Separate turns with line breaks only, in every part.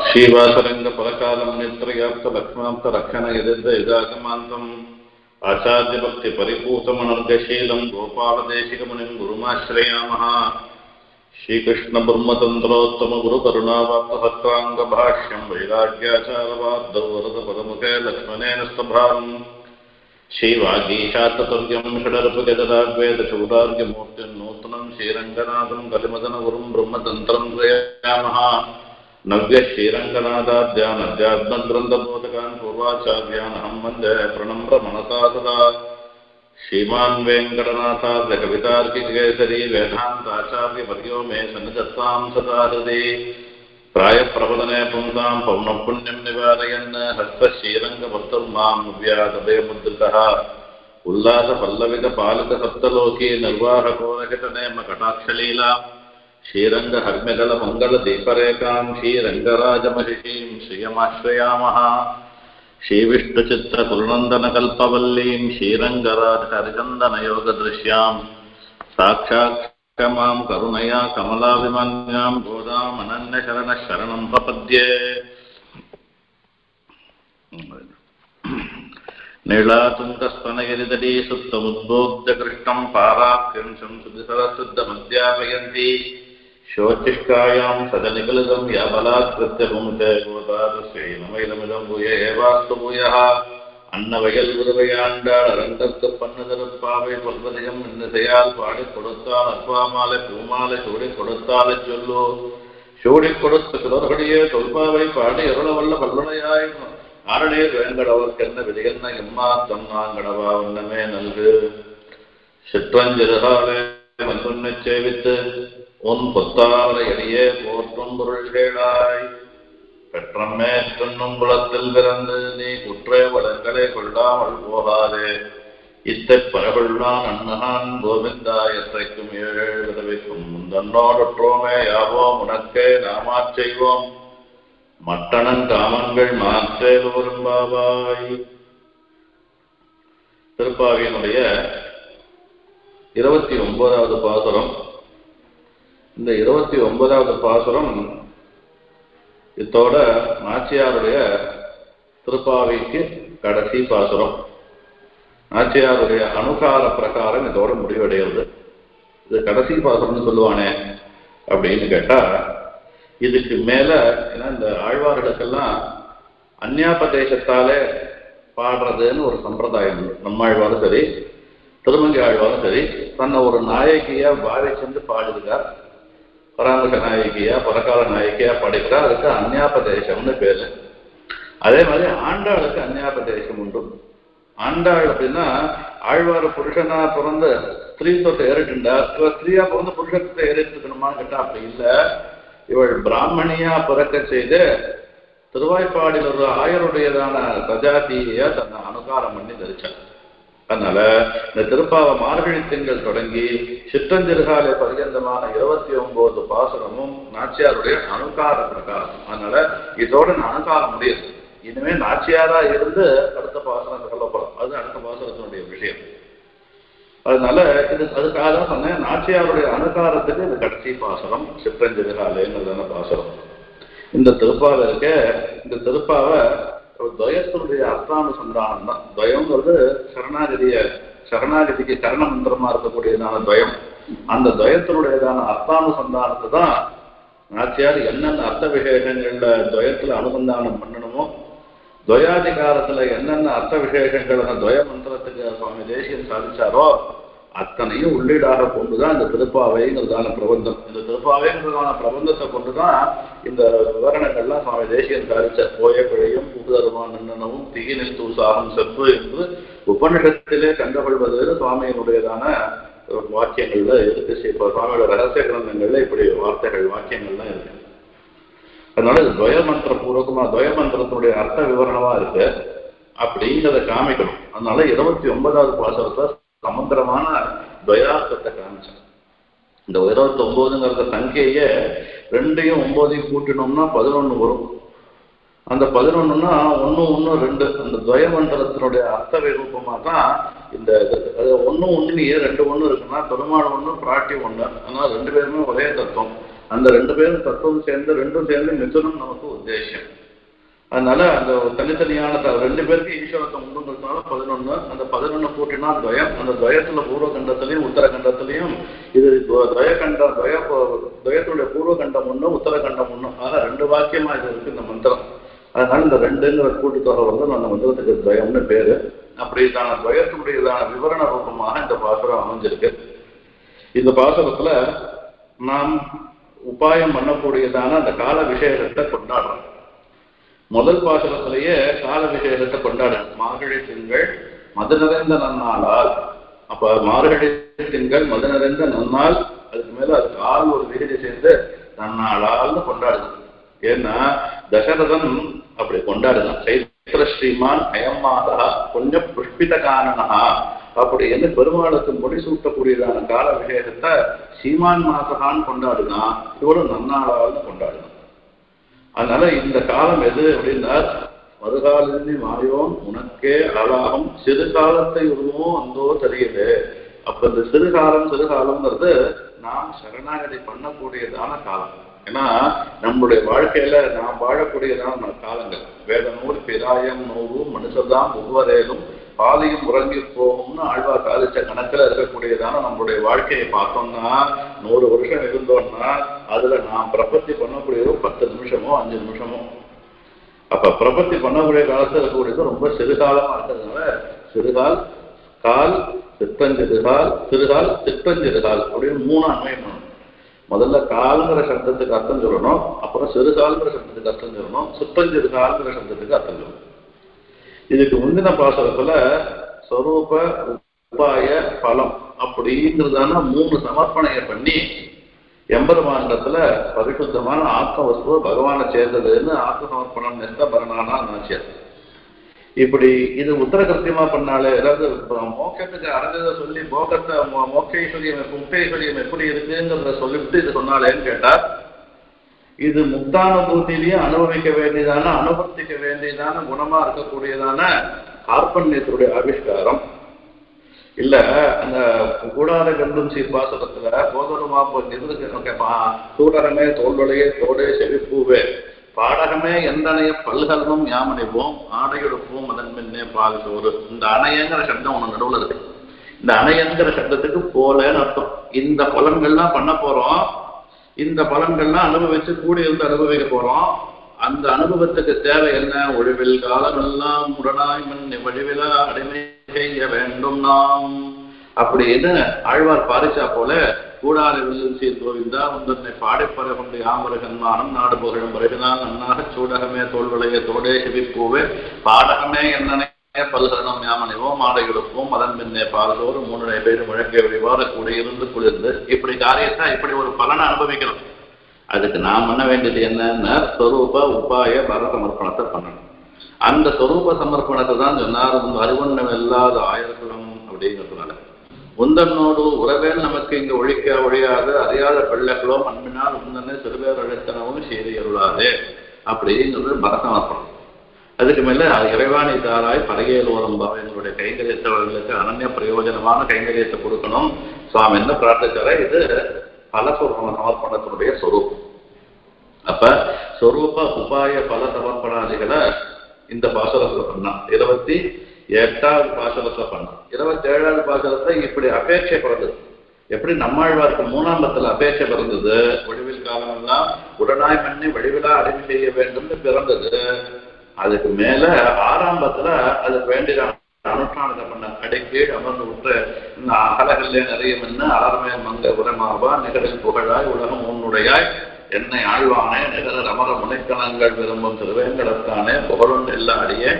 శ్రీవాసరంగపరకాలం నేత్రయాప్త లక్ష్మాంత రక్షణ యదిద్ద ఇదాగమాంతం ఆచార్యభక్తి పరిపూతమనర్గశీలం గోపాలదేశికమునిం గురుమాశ్రయామः శ్రీకృష్ణ బ్రహ్మతంత్రోత్తమ గురు కరుణావాప్త సత్రాంగ భాష్యం వైరాగ్యాచారవార్ధౌ వరద పదముఖే లక్ష్మణేన స్తభారం శ్రీవాగీశాతతుర్యం షడర్పగదాగ్వేద చౌరార్యమూర్తిం నూతనం శ్రీరంగనాథం కలిమదన గురుం బ్రహ్మతంత్రం ప్రయామः నవ్య శ్రీరంగనాథాద్యానధ్యాత్మగ్రంథబోధకాన్ పూర్వాచార్యాన్ అహం వందే ప్రణమ్ర మనసా సదా శ్రీమాన్ వెంకటనాథార్య కవితార్కికేసరి వేదాంతాచార్యవర్యో మే సన్నిధత్తాం సదా హృది ప్రాయప్రవదనే పుంసాం పౌనఃపుణ్యం నివారయన్ హస్తశ్రీరంగవర్తుర్మాం వ్యాధభయముద్రితः ఉల్లాసపల్లవిత పాలిత సప్తలోకి నిర్వాహకోరకటనేమ కటాక్షలీలా శ్రీరంగ హర్మ్యగల మంగళ దీపరేఖాం శ్రీరంగరాజమహిషీం శ్రియమాశ్రయామः శ్రీవిష్ణుచిత్ర కులనందన కల్పవల్లీం శ్రీరంగరాజ హరిచందన యోగ దృశ్యాం సాక్షాత్ మాం కరుణయా కమలాభిమన్యాం గోదామనన్య శరణ శరణం ప్రపద్యే నీళాతుంకస్తనగిరిదడీ సుప్తముద్బోగ్ధ కృష్ణం పారాఖ్యంశం సుధిసరశుద్ధమధ్యాపయంతి శోచిష్టాయాం సదనికలితం యాబలాత్కృత్య భుంతే గోదాதஸ்ரீநமைலமிதம் பூய ஏவாஸ்து பூயः அன்னவயல் உதவையாண்டாள் அரங்கத்து பண்ணதற்பாவை பல்வதிகம் இன்னசையால் பாடி கொடுத்தால் அற்பாமாலை பூமாலை சூடி கொடுத்தாலை சொல்லு சூடி கொடுத்த சுடர்கடியே தொல்பாவை பாடி அருளவல்ல பல்வனையாய் ஆரணே வேங்கடவர்க்கென்ன விதிகென்ன எம்மாத்தம் நாங்கடவா உன்னமே நல்கு சிற்றஞ்சிறுகாலே மன்னுன்னை சேவித்து உன் பொத்தாவரை அடியே போற்றும் பொருள்களாய் பெற்றம்மே துண்ணும் குளத்தில் பிறந்து நீ குற்றே வளங்களை கொள்ளாமல் போகாதே இத்தை பரகொள்ளான் அன்னகான் கோவிந்தா எத்தைக்கும் ஏழு விதவிக்கும் முந்தன்னோடற்றோமே யாவோம் உனக்கே நாமாச் செய்வோம் மட்டணன் காமன்கள் மாற்றே விரும்பாவாய் திருப்பாவியனுடைய இருபத்தி ஒன்பதாவது பாசுரம் இந்த இருபத்தி ஒன்பதாவது பாசுரம் இத்தோட நாச்சியாருடைய திருப்பாவிக்கு கடைசி பாசுரம் நாச்சியாருடைய அணுகார பிரகாரம் இதோட முடிவடைகிறது இது கடைசி பாசுரம்னு சொல்லுவானே அப்படின்னு கேட்டா இதுக்கு மேல ஏன்னா இந்த ஆழ்வார்களுக்கெல்லாம் அந்யாபதேசத்தாலே பாடுறதுன்னு ஒரு சம்பிரதாயம் நம்மாழ்வாரும் சரி திருமங்கை ஆழ்வாரும் சரி தன்னை ஒரு நாயகியா பாவிச்சென்று பாடியிருக்கார் பராமரிக நாயகியா பரகால நாயகியா படிக்கிறார் அதுக்கு அந்யாபதேசம்னு பேரு அதே மாதிரி ஆண்டாளுக்கு அந்யாபதேசம் உண்டு ஆண்டாள் அப்படின்னா ஆழ்வார் புருஷனா பிறந்து ஸ்திரீத்துவத்தை ஏறிட்டுண்டார் இவர் ஸ்திரீயா பிறந்து புருஷத்தை ஏறிட்டுக்கணுமான்னு கேட்டா அப்படி இல்லை இவள் பிராமணியா பிறக்க செய்து திருவாய்ப்பாடில் ஒரு ஆயருடையதான பிரஜாதிய தன்னை அனுகாரம் பண்ணி தரிச்சார் அதனால இந்த திருப்பாவ மார்கழி திங்கள் தொடங்கி சிற்றஞ்சிறுகாலை பரியந்தமான இருபத்தி ஒன்பது பாசுரமும் நாச்சியாருடைய அணுகார பிரகாரம் அதனால இதோட நான் அணுகாரம் முடியுது இனிமே நாச்சியாரா இருந்து அடுத்த பாசுரம் சொல்லப்படும் அது அடுத்த பாசுரத்தினுடைய விஷயம் அதனால இது அதுக்காக தான் சொன்னேன் நாச்சியாருடைய அணுகாரத்துக்கு இது கடைசி பாசுரம் சிற்றஞ்சிறுகாலைங்கிறதான பாசுரம் இந்த திருப்பாவை இருக்க இந்த திருப்பாவை ஒரு துவயத்தினுடைய அர்த்தானுசந்தானம் தான் துவயங்கிறது சரணாகதிய சரணாகதிக்கு கரண மந்திரமா இருக்கக்கூடியதான துவயம் அந்த துவயத்தினுடையதான அர்த்தானுசந்தானத்தை தான் நாச்சியார் என்னென்ன அர்த்த விசேஷங்கள்ல துவயத்துல அனுசந்தானம் பண்ணணுமோ துவயாதிகாரத்துல என்னென்ன அர்த்த விசேஷங்கள் அந்த துவய மந்திரத்துக்கு சுவாமி தேசியம் சாதிச்சாரோ அத்தனையும் உள்ளீடாக கொண்டுதான் இந்த திருப்பாவைங்கிறதான பிரபந்தம் இந்த திருப்பாவைங்கிறதான பிரபந்தத்தை கொண்டுதான் இந்த விவரணங்கள்லாம் சுவாமி தேசியம் சாதிச்ச போய பிழையும் புகுதருமான் நின்னனவும் தீயினில் தூசாகம் செப்பு என்று உபனிஷத்திலே கண்டுகொள்வது சுவாமியினுடையதான வாக்கியங்கள்ல இருக்கு இப்போ சுவாமியோட ரகசிய கிரந்தங்கள்ல இப்படி வார்த்தைகள் வாக்கியங்கள்லாம் இருக்கு அதனால இது துவய மந்திர பூர்வகமா துவய மந்திரத்தினுடைய அர்த்த விவரணமா இருக்கு அப்படிங்கிறத காமிக்கணும் அதனால இருபத்தி ஒன்பதாவது பாசனத்தை சமுத்திரமான துவயார்த்தத்தை காமிச்சேன் இந்த இருபத்தி ஒன்பதுங்கிறத சங்கைய ரெண்டையும் ஒன்பதையும் கூட்டினோம்னா பதினொன்று வரும் அந்த பதினொன்றுனா ஒன்று ஒன்று ரெண்டு அந்த துவய மந்திரத்தினுடைய அர்த்த விரூபமாக தான் இந்த ஒன்று ஒன்று ஏன் ரெண்டு ஒன்று இருக்குன்னா பெருமாள் ஒன்று பிராட்டி ஒன்று அதனால ரெண்டு பேருமே ஒரே தத்துவம் அந்த ரெண்டு பேரும் தத்துவம் சேர்ந்து ரெண்டும் சேர்ந்து மிதுனம் நமக்கு உத்தேசம் அதனால அந்த தனித்தனியான த- ரெண்டு பேருக்கு ஈஸ்வரத்தை உண்டுங்கிறதுனால பதினொன்னு அந்த பதினொன்னு கூட்டினா துவயம் அந்த துவயத்துல பூர்வகண்டத்திலையும் உத்தரகண்டத்திலையும் இது துவ- துவயகண்டம் துவய துவயத்துடைய பூர்வகண்டம் ஒண்ணு உத்தரகண்டம் ஒண்ணு ஆக ரெண்டு வாக்கியமா இது இருக்கு இந்த மந்திரம் அதனால இந்த ரெண்டுங்கிற கூட்டுத்தொகை வந்து அந்த மந்திரத்துக்கு துவயம்னு பேரு அப்படிதான துவயத்துடையதான விவரண ரூபமாக இந்த பாசுரம் அமைஞ்சிருக்கு இந்த பாசுரத்துல நாம் உபாயம் பண்ணக்கூடியதான அந்த கால விஷயத்தை கொண்டாடுறோம் முதல் பாசுரத்திலேயே கால விசேஷத்தை கொண்டாடும் மார்கழி திங்கள் மது நிறைந்த நன்னாளால் அப்ப மார்கழி திங்கள் மது நிறைந்த நன்னாள் அதுக்கு மேல அது கால் ஒரு விகுதி சேர்ந்து நன்னாளால்னு கொண்டாடுது ஏன்னா தசரதன் அப்படி கொண்டாடுதான் சைத்திர ஸ்ரீமான் அயம்மாதா கொஞ்சம் புஷ்பித காரணனா அப்படின்னு பெருமாளுக்கு முடிசூட்டக்கூடியதான கால விசேஷத்தை சீமான் மாசகான்னு கொண்டாடுதான் இவரும் நன்னாளால்னு கொண்டாடுதான் அதனால இந்த காலம் எது அப்படின்னா வருகாலிருந்து மாயோன் உனக்கே ஆளாகும் சிறு காலத்தை உருவம் அந்தோ தெரியுது அப்ப இந்த சிறுகாலம் சிறுகாலம்ங்கிறது நாம் சரணாகதி பண்ணக்கூடியதான காலம் ஏன்னா நம்மளுடைய வாழ்க்கையில நாம் வாழக்கூடியதான காலங்கள் வேத நூல் பிராயம் நோவும் மனுஷர்தான் ஒவ்வொரேலும் பாதியும் உறங்கி போகும்னு ஆழ்வார் சாதிச்ச கணக்குல இருக்கக்கூடியதான நம்மளுடைய வாழ்க்கையை பார்த்தோம்னா நூறு வருஷம் இருந்தோம்னா அதுல நாம் பிரபத்தி பண்ணக்கூடியது பத்து நிமிஷமோ அஞ்சு நிமிஷமோ அப்ப பிரபத்தி பண்ணக்கூடிய காலத்துல இருக்கக்கூடியது ரொம்ப சிறுகாலமா இருக்கிறதுனால சிறுகால் கால் சித்தஞ்சிறுகால் சிறுகால் சித்தஞ்சிறுகால் அப்படின்னு மூணு அன்வயம் பண்ணணும் முதல்ல கால்ங்கிற சப்தத்துக்கு அர்த்தம் சொல்லணும் அப்புறம் சிறுகால்ங்கிற சப்தத்துக்கு அர்த்தம் சொல்லணும் சித்தஞ்சிறுகால்ங்கிற சப்தத்துக்கு அர்த்தம் சொல்லணும் இதுக்கு முந்தின பாசனத்துல ஸ்வரூப உபாய பலம் அப்படிங்கிறதான மூணு சமர்ப்பணைய பண்ணி எம்பெருமாண்டத்துல பரிசுத்தமான ஆத்ம வஸ்துவ பகவானை சேர்ந்ததுன்னு ஆத்ம சமர்ப்பணம் நெஸ்தபரணானா நாச்சியார் இப்படி இது உத்தரகிருத்தியமா பண்ணாலே அதாவது இப்ப மோட்சத்துக்கு அடைஞ்சதை சொல்லி மோகத்தை மோ- மோட்சைஸ்வரியம் முக்தேஸ்வரியம் எப்படி இருக்குங்கிறத சொல்லிவிட்டு இது சொன்னாலேன்னு கேட்டா இது முக்தானுபூதியிலையும் அனுபவிக்க வேண்டியதான அனுபவிக்க வேண்டியதான குணமா இருக்கக்கூடியதான கார்பண்யத்தினுடைய ஆவிஷ்காரம் இல்ல அந்த கூடாத கண்டும் சீர்பாசகத்துல போதருமா எதிர்க்க சூடகமே தோல்வளையே தோடே செவிப்பூவே பாடகமே எந்தனைய பல்கலமும் யாமனைவோம் ஆடையெடுப்போம் அதன் பின்னே பால் சோறு இந்த அணையங்கிற சப்தம் ஒண்ணு நடுவுல இருக்கு இந்த அணையங்கிற சப்தத்துக்கு போலன்னு அர்த்தம் இந்த பலன்கள்லாம் பண்ண போறோம் இந்த பலன்கள்லாம் அனுபவிச்சு கூடி இருந்து அனுபவிக்க போறோம் அந்த அனுபவத்துக்கு தேவை என்ன ஒழிவில் காலமெல்லாம் உடனாய் மண் வழிவிலா அடிமை செய்ய வேண்டும் நாம் அப்படின்னு ஆழ்வார் பாரிச்சா போல கூடார வில்லும் சீர் கோவிந்தா உந்தன்னை பாடிப்பற கொண்டு யாமருகன்மானம் நாடு புகழும் பிறகுதான் நன்னாக சூடகமே தோல்வளைய தோடே செவிப்பூவே பாடகமே என்னனே பல்கரணம் யாமனைவோம் மாடை எடுப்போம் அதன் பின்னே பால்தோறு மூணு பேர் முழக்க வழிவார கூட இருந்து குளிர்ந்து இப்படி காரியத்தை இப்படி ஒரு பலனை அனுபவிக்கணும் அதுக்கு நாம் பண்ண வேண்டியது என்னன்னா ஸ்வரூப உபாய பர சமர்ப்பணத்தை பண்ணணும் அந்த ஸ்வரூப சமர்ப்பணத்தை தான் சொன்னார் உங்க அருவண்ணம் இல்லாத ஆயிரக்குளம் அப்படிங்கிறதுனால உந்தன்னோடு உறவேல் நமக்கு இங்கு ஒழிக்க ஒழியாது அறியாத பிள்ளைகளோ அன்பினால் உந்தனை சிறுபேர் அழுத்தனவும் செய்து அருளாதே அப்படிங்கிறது பரசமர்ப்பணம் அதுக்கு மேல இறைவாணி தாராய் பரகையில் ஓரம் எங்களுடைய கைங்கரியத்தவர்களுக்கு அனன்ய பிரயோஜனமான கைங்கரியத்தை கொடுக்கணும் சுவாமி என்ன பிரார்த்திச்சாரா இது பலஸ்வரூப சமர்ப்பணத்தினுடைய சொரூபம் அப்ப சொரூப உபாய பல சமர்ப்பணாதிகளை இந்த பாசனத்துல பண்ணான் இருபத்தி எட்டாவது பாசனத்துல பண்ணான் இருபத்தி ஏழாவது பாசனத்தை இப்படி அபேட்சை பிறந்தது எப்படி நம்மாழ்வாருக்கு மூணாம் பத்துல அபேட்சை பிறந்தது வடிவில் காலமெல்லாம் உடனாய் பண்ணி வடிவிலா அடிமை செய்ய வேண்டும்னு பிறந்தது அதுக்கு மேல ஆரம்பத்துல அதுக்கு வேண்டிய அனுஷ்டானத்தை பண்ண அடைக்கீழ் அமர்ந்து விட்டு இந்த அகலகல்லே நிறைய மண்ணு அலர்மே மங்க உரமாவா நிகழில் புகழாய் உலகம் உன்னுடையாய் என்னை ஆழ்வானே நிகழ அமர முனைக்கணங்கள் விரும்பும் திருவேங்கடத்தானே புகழும் எல்லா அடியே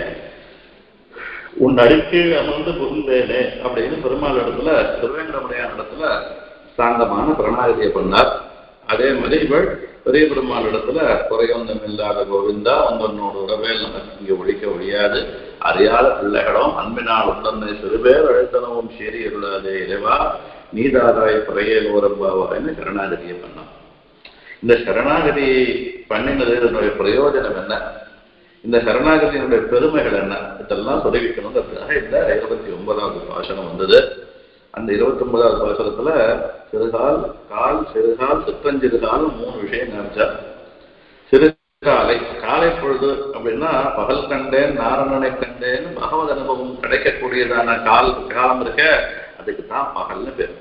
உன் அடிக்கீழ் அமர்ந்து புகுந்தேனே அப்படின்னு பெருமாள் இடத்துல திருவேங்கடமுடையான் இடத்துல சாந்தமான பிரணாகதியை பண்ணார் அதே மாதிரி இவள் பெரிய பெருமாள் இடத்துல குறையொன்றும் இல்லாத கோவிந்தா உந்தன்னோட உறவேல் நமக்கு இங்கே ஒழிக்க ஒழியாது அறியாத பிள்ளைகளும் அன்பினால் உந்தன்னை சிறுபேர் அழுத்தனவும் சரி இல்லாதே இறைவா நீதாராய் குறையல் ஓரம்பாவாய்னு சரணாகதியை பண்ணான் இந்த சரணாகதி பண்ணினது இதனுடைய பிரயோஜனம் என்ன இந்த சரணாகதியினுடைய பெருமைகள் என்ன இதெல்லாம் தெரிவிக்கணுங்கிறதுக்காக இந்த இருபத்தி ஒன்பதாவது பாசனம் வந்தது அந்த இருபத்தி ஒன்பதாவது பாசுரத்துல சிறுகால் கால் சிறுகால் சிற்றஞ்சிறுகால் மூணு விஷயம் காமிச்சார் சிறுகாலை காலை பொழுது அப்படின்னா பகல் கண்டேன் நாரணனை கண்டேன் பகவத் அனுபவம் கிடைக்கக்கூடியதான கால் காலம் இருக்க அதுக்கு தான் பகல்னு பேர்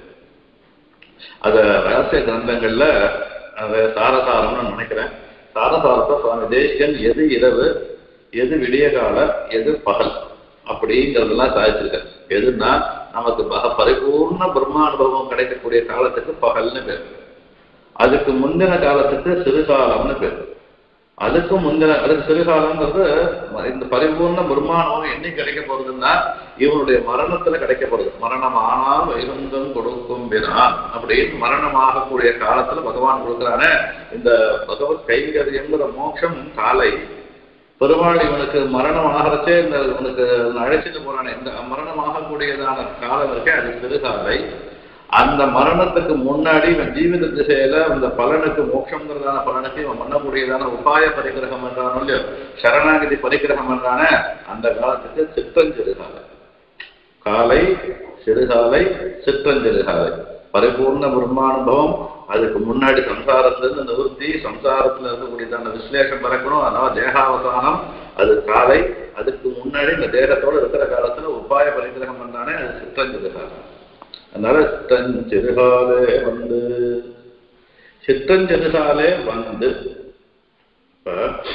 அத ரகசிய கிரந்தங்கள்ல அதை சாரசாரம்னு நினைக்கிறேன் சாரசாரத்தை சுவாமி தேசிகன் எது இரவு எது விடிய கால எது பகல் அப்படிங்கிறதெல்லாம் சாதிச்சிருக்காரு எதுன்னா நமக்கு பக பரிபூர்ண பிரம்மானுபவம் கிடைக்கக்கூடிய காலத்துக்கு பகல்னு பேர் அதுக்கு முந்தின காலத்துக்கு சிறுகாலம்னு பேர் அதுக்கு முந்தின அதுக்கு சிறுகாலங்கிறது இந்த பரிபூர்ண பிரம்மானுபவம் என்னைக்கு கிடைக்க போறதுன்னா இவனுடைய மரணத்துல கிடைக்க போறது மரணம் ஆனால் வைகுந்தம் கொடுக்கும் பிறான் அப்படின்னு மரணமாகக்கூடிய காலத்துல பகவான் கொடுக்குறானே இந்த பகவத் கைங்கரியங்கிற மோட்சம் காலை பெருமாள் இவனுக்கு மரணம் ஆகிறச்சே இந்த இவனுக்கு அழைச்சிட்டு போறானே இந்த மரணம் ஆகக்கூடியதான காலம் இருக்கே அது சிறுகாலை அந்த மரணத்துக்கு முன்னாடி இவன் ஜீவித திசையில அந்த பலனுக்கு மோட்சங்கிறதான பலனுக்கு இவன் பண்ணக்கூடியதான உபாய பரிகிரகம் என்றானோ இல்லையோ சரணாகதி பரிகிரகம் என்றான அந்த காலத்துக்கு சித்தஞ்சிறுகாலை காலை சிறுகாலை சிற்றஞ்சிறுகாலை பரிபூர்ண பிரம்மானுபவம் அதுக்கு முன்னாடி சம்சாரத்திலிருந்து நிவர்த்தி சம்சாரத்துல இருக்கக்கூடியதான விஸ்லேஷம் பறக்கணும் அதனால தேகாவசானம் அது காலை அதுக்கு முன்னாடி இந்த தேகத்தோட இருக்கிற காலத்துல உபாய பரிகிரகம் பண்ணானே அது சிற்றஞ்சிறுகாலம் அதனால சிற்றஞ்சிறுகாலே வந்து சிற்றஞ்சிறுகாலே வந்து இப்ப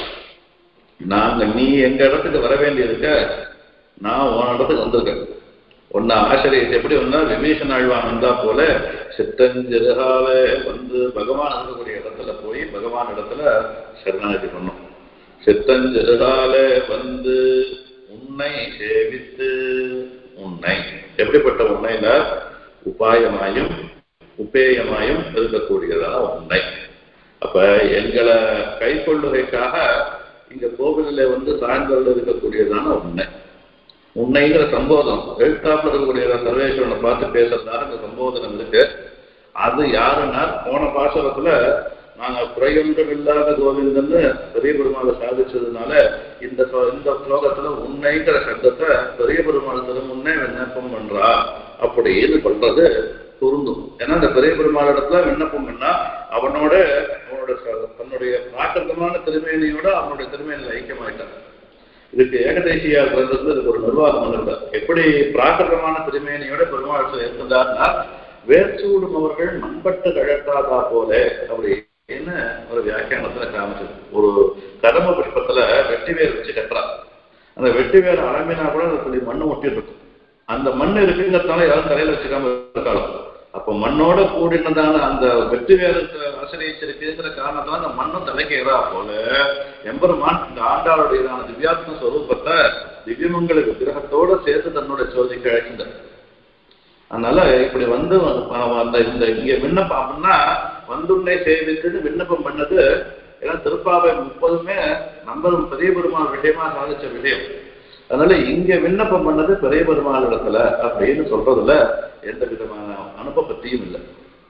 நாங்க நீ எங்க இடத்துக்கு வர வேண்டியிருக்க நான் உன் இடத்துக்கு வந்திருக்கேன் ஒன்னு ஆசிரியர் எப்படி வந்தா விபீஷன் ஆழ்வான் வந்தா போல சித்தஞ்சிறுகால வந்து பகவான் இருக்கக்கூடிய இடத்துல போய் பகவான் இடத்துல சரணாகதி பண்ணும் சித்தஞ்சிறுகால வந்து உன்னை சேவித்து உன்னை எப்படிப்பட்ட உன்னைல உபாயமாயும் உபேயமாயும் இருக்கக்கூடியதான உன்னை அப்ப எங்களை கைக்கொள்ளுகைக்காக இங்க கோவிலில் வந்து சாய்ந்தல் இருக்கக்கூடியதான உன்னை உன்னைங்கிற சம்போதம் எழுத்தாப்புல இருக்கக்கூடிய சர்வேஸ்வரனை பார்த்து பேசுறதாக இந்த சம்போதனம் இருக்கு அது யாருன்னா போன பாசனத்துல நாங்க குறையொன்றும் இல்லாத கோவிந்தன்னு பெரிய பெருமாளை சாதிச்சதுனால இந்த ஸ்லோ- இந்த ஸ்லோகத்துல உன்னைங்கிற சப்தத்தை பெரிய பெருமாள் திருமுன்னே விண்ணப்பம் பண்றா அப்படின்னு சொல்றது பொருந்தும் ஏன்னா இந்த பெரிய பெருமாள் இடத்துல விண்ணப்பம் பண்ணா அவனோட அவனோட ச- தன்னுடைய பிராகிருதமான திருமேனியோட அவனுடைய திருமேனியில் ஐக்கியமாயிட்டான் இதுக்கு ஏகதேசியா கிரந்தத்துல இதுக்கு ஒரு நிர்வாகம் வந்திருக்கார் எப்படி பிராகிருதமான திருமேனியோட பெருமாள் இருந்தார்னா வேர்ச்சூடும் அவர்கள் மண்பட்டு கழட்டாதா போல அப்படின்னு ஒரு வியாக்கியானத்துல காமிச்சது ஒரு கதம்ப புஷ்பத்துல வெட்டி வேர் வச்சு கட்டுறா அந்த வெட்டி வேர் அலம்பினா கூட அது சொல்லி மண்ணு ஒட்டிட்டு இருக்கும் அந்த மண் இருக்குங்கிறதுனால யாரும் தலையில வச்சுக்காம இருக்கலாம் அப்போ மண்ணோட கூடினதான அந்த வெற்றி வேருக்கு ஆசிரியச்சிருக்குங்கிற காரணத்தால அந்த மண்ணும் தலைக்கிறா போல எம்பெருமான் இந்த ஆண்டாளுடையதான திவ்யாத்ம ஸ்வரூபத்தை திவ்யமங்கல விக்கிரகத்தோட சேர்த்து தன்னுடைய சோதிக்கு அழைக்கின்றார் அதனால இப்படி வந்து அவன் அந்த இந்த இங்க விண்ணப்பம் அப்படின்னா வந்துள்ளே சேவித்துன்னு விண்ணப்பம் பண்ணது ஏன்னா திருப்பாவை முப்பதுமே நம்பரும் பெரிய பெருமாள் விஷயமா சாதிச்ச விஷயம் அதனால இங்க விண்ணப்பம் பண்ணது பெரிய பெருமாள் இடத்துல அப்படின்னு சொல்றதுல எந்த விதமான அனுபவத்தையும் இல்லை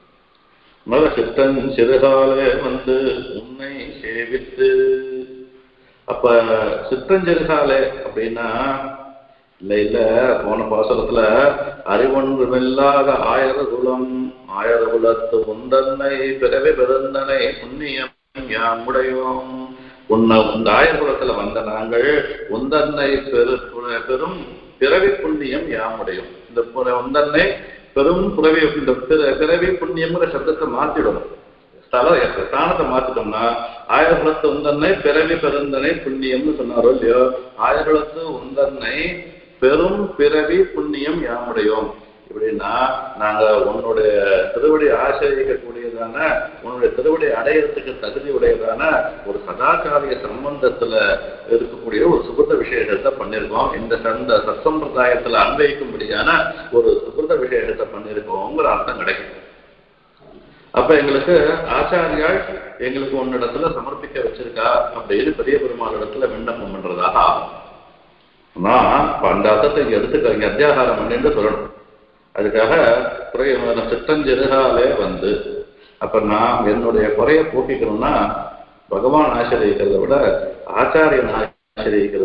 மத சித்தன் சிறுகாலே வந்து உன்னை சேவித்து அப்ப சித்தஞ்சிறுகாலே அப்படின்னா இல்ல இல்ல போன பாசனத்துல அறிவொன்றுமில்லாத ஆயிர குலம் ஆயிர குலத்து உந்தன்னை பிறவி பெருந்தனை புண்ணியம் யாமுடையோம் உன்னை இந்த ஆயிர குலத்துல வந்த நாங்கள் உந்தன்னை பெரு பெரும் பிறவி புண்ணியம் யாமுடையும் இந்த புற- உந்தன்னை பெரும் பிறவி இந்த பிற- பிறவி புண்ணியம்ங்கிற சப்தத்தை மாத்திடணும் ஸ்தல ஸ்தானத்தை மாத்திட்டோம்னா ஆயிரகுலத்து உந்தன்னை பிறவி பெருந்தனை புண்ணியம்னு சொன்னாரோ இல்லையோ ஆயிரகுலத்து உந்தன்னை பெரும் பிறவி புண்ணியம் யாமுடையோம் இப்படின்னா நாங்க உன்னுடைய திருவடி ஆசிரியக்கக்கூடியதான உன்னுடைய திருவடி அடையறதுக்கு தகுதி உடையதான ஒரு சதாகாரிய சம்பந்தத்துல இருக்கக்கூடிய ஒரு சுகிருத விசேஷத்தை பண்ணியிருக்கோம் இந்த சந்த சத்சம்பிரதாயத்துல அன்வயிக்கும்படியான ஒரு சுகிருத விசேஷத்தை பண்ணியிருக்கோங்கிற அர்த்தம் கிடைக்கும் அப்ப எங்களுக்கு ஆச்சாரியால் எங்களுக்கு உன்னிடத்துல சமர்ப்பிக்க வச்சிருக்கா அப்படின்னு பெரிய பெருமாள் இடத்துல விண்ணப்பம் பண்றதாக ஆகும் ஆனா இப்ப அந்த அர்த்தத்தை இங்க எடுத்துக்க இங்க அத்தியாகாரம் பண்ணிட்டு சொல்லணும் அதுக்காக குறைய சித்தஞ்செருகாலே வந்து அப்ப நான் என்னுடைய குறைய போக்கிக்கணும்னா பகவான் ஆசிரியக்கிறத விட ஆச்சாரியன்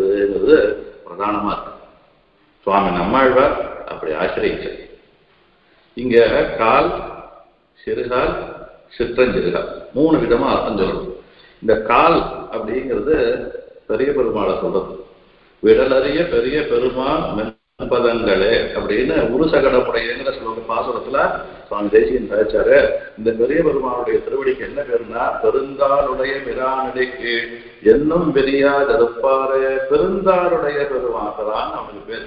ஆசிரியக்கிறதுங்கிறது பிரதானமா இருக்கு சுவாமி நம்மாழ்வார் அப்படி ஆசிரியிச்சார் இங்க கால் சிறுகால் சிற்றஞ்சிறுகால் மூணு விதமா அர்த்தம் சொல்லணும் இந்த கால் அப்படிங்கிறது பெரிய பெருமாளை சொல்றது விடலறிய பெரிய பெருமாள் மென்பதங்களே அப்படின்னு உருசகடமுடையங்கிற சொல்லுவாங்க பாசுரத்துல சுவாமி தேசியன் சாதிச்சாரு இந்த பெரிய பெருமாளுடைய திருவடிக்கு என்ன பேருன்னா பெருந்தாளுடைய மிரானடிக்கு என்னும் பெரியாதருப்பாரு பெருந்தாளுடைய பெருமாள்தான் அவனுக்கு பேர்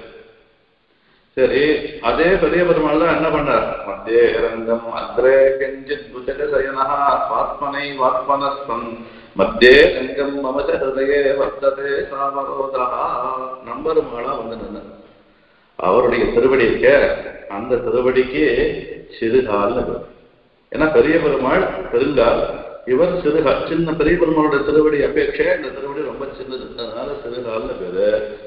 சரி அதே பெரிய பெருமாள் தான் என்ன பண்ணார் மத்தியே ரங்கம் அத்ரே கெஞ்சித் புஜக சயனா பாத்மனை வாத்மனஸ்தம் மத்தியே ரங்கம் மமச ஹிருதயே வர்த்ததே சாமரோதா நம்பெருமாளா வந்து நின்னார் அவருடைய திருவடி இருக்க அந்த திருவடிக்கு சிறுகால்னு பேர். ஏன்னா பெரிய பெருமாள் பெருங்கால் இவர் சிறுகால் சின்ன பெரிய பெருமாளுடைய திருவடி அபேட்சை இந்த திருவடி ரொம்ப சின்னது அதனால சிறுகால்னு பேரு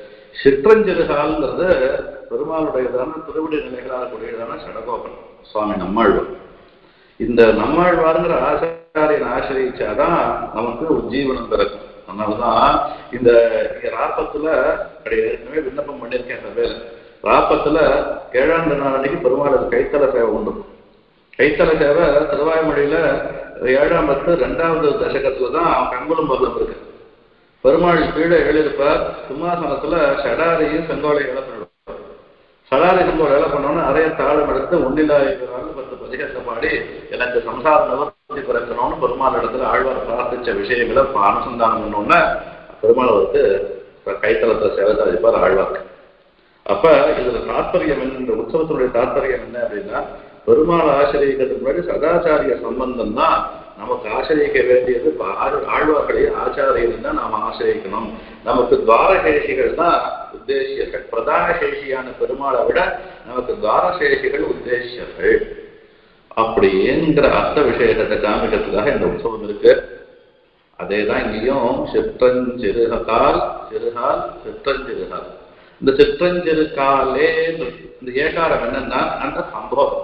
சிற்றஞ்சிறுகால்ங்கிறது பெருமாளுடையதான திருவடி நிலைகளாக கூடியதான சடகோபன் சுவாமி நம்மாழ்வார் இந்த நம்மாழ்வாருங்கிற ஆச்சாரியன் ஆசிரியிச்சாதான் நமக்கு உஜ்ஜீவனம் பிறக்கும் அதனாலதான் இந்த இங்க ராப்பத்துல அப்படி ஏற்கனவே விண்ணப்பம் பண்ணியிருக்கேன் சபையில ராப்பத்துல ஏழாண்டு நாள் அன்னைக்கு பெருமாளுக்கு கைத்தல சேவை உண்டு கைத்தல சேவை திருவாய்மொழியில ஏழாம் பத்து ரெண்டாவது தசகத்துல தான் கங்குளம் பருவம் இருக்கு பெருமாள் கீழே எழுதிருப்பார் சிம்மாசனத்துல ஷடாரியும் செங்கோலையும் இழப்பிடுவார் சடாரி செங்கோல் வேலை பண்ணோன்னு அறைய தாளம் எடுத்து ஒன்னிலாயிரம் பத்து பதிகத்தை பாடி எனக்கு சம்சார நிவர்த்தி பிறக்கணும்னு பெருமாள் இடத்துல ஆழ்வார் பிரார்த்திச்ச விஷயங்களை இப்ப அனுசந்தானம் பண்ணோன்னே பெருமாள் வந்து கைத்தளத்தை சேவை சாதிப்பார் ஆழ்வார் அப்ப இதுல தாற்பயம் என்ன இந்த உற்சவத்தினுடைய தாற்பயம் என்ன அப்படின்னா பெருமாள் ஆசிரியக்கிறதுக்கு முன்னாடி சதாச்சாரிய சம்பந்தம் தான் நமக்கு ஆசிரியக்க வேண்டியது இப்ப ஆழ்- ஆழ்வார்களையும் ஆச்சாரியரையும் தான் நாம ஆசிரியக்கணும் நமக்கு துவாரசேஷிகள் தான் உத்தேசியர்கள் பிரதான சேஷியான பெருமாளை விட நமக்கு துவாரசேஷிகள் உத்தேசியர்கள் அப்படிங்கிற அர்த்த விஷயத்தை காமிக்கிறதுக்காக இந்த உற்சவம் இருக்கு அதேதான் இங்கேயும் சிற்றஞ்சிறுகால் சிறுகால் சிற்றஞ்சிறுகால் இந்த சிற்றஞ்சிறுகாலே இந்த ஏகாரம் என்னன்னா அந்த சம்பவம்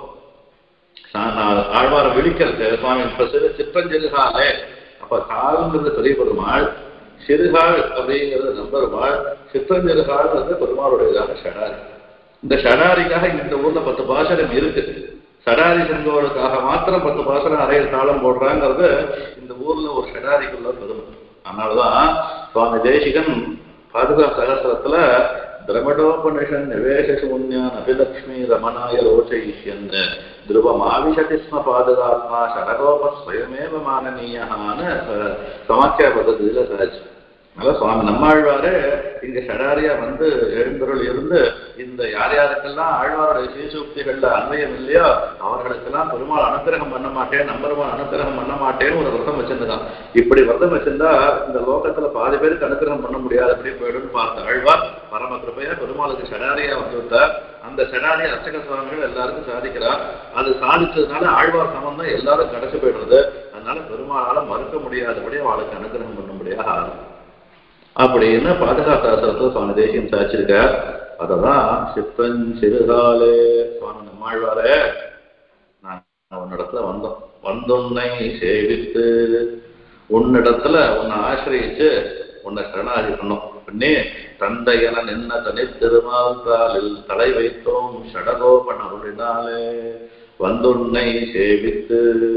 நான் நான் ஆழ்வார விழிக்கிறது சுவாமி இப்ப சிறு சிற்றஞ்சிறுகாலே அப்ப கால்ங்கிறது பெரிய பெருமாள் சிறுகால் அப்படிங்கிறது நம்பெருமாள் சிற்றஞ்சிறுகால்ங்கிறது பெருமாளுடையதான ஷடாரி இந்த ஷடாரிக்காக இந்த ஊர்ல பத்து பாசனம் இருக்கு ஷடாரி சென்றவர்களுக்காக மாத்திரம் பத்து பாசனம் அறைய தாளம் போடுறாங்கிறது இந்த ஊர்ல ஒரு ஷடாரிக்குள்ள பெருமை அதனாலதான் சுவாமி தேசிகன் பாதுகா சகசிரத்துல திரமடோபனிஷன் நிவேச சூன்யான் அபிலக்ஷ்மி ரமணாய ரோச்சயிஷ்யன் துருவமாவிஷதி ஸ்ம பாதுகாத்மா ஷடகோப ஸ்வயமேவ மானனீயான்னு சமாக்கியா பദ്ധதியில சாச்சு அதனால சுவாமி நம்மாழ்வாரு இங்க ஷடாரியா வந்து எழுந்தருள் இருந்து இந்த யார் யாருக்கெல்லாம் ஆழ்வாருடைய சீசூக்திகள்ல அன்வயம் இல்லையோ அவர்களுக்கெல்லாம் பெருமாள் அனுக்கிரகம் பண்ண மாட்டேன் நம்பெருமாள் அனுக்கிரகம் பண்ண மாட்டேன்னு ஒரு விரதம் வச்சிருந்தான் இப்படி விரதம் வச்சிருந்தா இந்த லோகத்துல பாதி பேருக்கு அனுக்கிரகம் பண்ண முடியாது அப்படி போயிடும்னு பார்த்த ஆழ்வார் பரம கிருபையா பெருமாளுக்கு ஷடாரியா வந்து விட்டார் அந்த ஷடாரி அர்ச்சக சுவாமிகள் எல்லாருக்கும் சாதிக்கிறார் அது சாதிச்சதுனால ஆழ்வார் சம்பந்தம் எல்லாரும் கிடைச்சு போயிடுறது அதனால பெருமாளால மறுக்க முடியாதபடி அவளுக்கு அனுகிரகம் பண்ண முடியாது ஆகும் அப்படின்னு பாதுகாத்தாசரத்தை சுவாமி தேசியம் சாச்சிருக்கார் அததான் சித்தன் சிறுகாலே சுவாமி நம்மாழ்வாரே நான் உன்னிடத்துல வந்தோம் வந்தொன்னை சேவித்து உன்னிடத்துல உன்னை ஆசிரியிச்சு உன்னை சரணாகி பண்ணோம் பின்னே தந்தையன நின்ன தனி திருமால்காலில் தலை வைத்தோம் ஷடகோபன அருளினாலே வந்துன்னை சேவித்து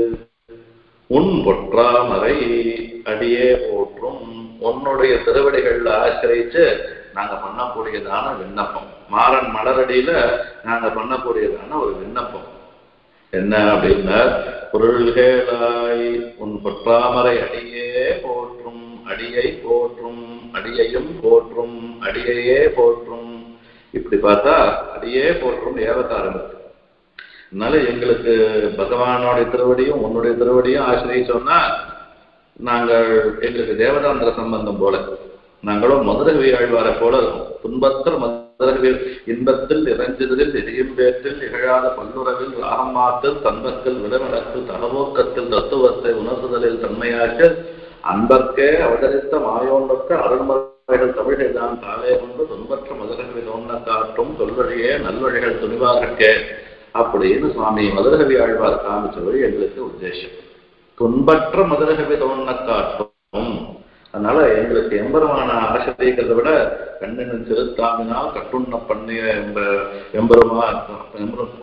உன் பொற்றாமரை அடியே போற்றும் உன்னுடைய திருவடிகள்ல ஆசிரியிச்சு நாங்க பண்ணக்கூடியதான விண்ணப்பம் மாறன் மலரடியில நாங்க பண்ணக்கூடியதான ஒரு விண்ணப்பம் என்ன அப்படின்னா பொருள்களாய் உன் பொற்றாமரை அடியே போற்றும் அடியை போற்றும் அடியையும் போற்றும் அடியையே போற்றும் இப்படி பார்த்தா அடியே போற்றும் ஏவத்தாரம் இருக்கு அதனால எங்களுக்கு பகவானுடைய திருவடியும் உன்னுடைய திருவடியும் ஆசிரியச்சோம்னா நாங்கள் எங்களுக்கு தேவதாந்திர சம்பந்தம் போல நாங்களும் மதுரகவி ஆழ்வாரை போல இருக்கும் துன்பத்தில் மதுரகவி இன்பத்தில் இறைஞ்சதில் எரியும்பேற்றில் இகழாத பல்லுறவில் ராகமாத்தில் தன்பத்தில் விடமிடத்தில் தகவோக்கத்தில் தத்துவத்தை உணர்த்துதலில் தன்மையாக்க அன்பர்க்கே அவதரித்த மாயோன்றுக்கு அருள்மறைகள் தமிழை தான் தாலே கொண்டு துன்பற்ற மதுரகவி தோன்ன காட்டும் தொல்வழியே நல்வழிகள் துணிவாகற்கே அப்படின்னு சுவாமி மதுரகவி ஆழ்வார் காமிச்ச வழி எங்களுக்கு உத்தேசம் துன்பற்ற மதுரகவி தோன்ன காட்டும் அதனால எங்களுக்கு எம்பெருமான ஆசிரியக்கிறத விட கண்ணின் சிறுத்தாமினால் கட்டுண்ண பண்ணிய எம்ப எம்பெருமா எம்பெரு-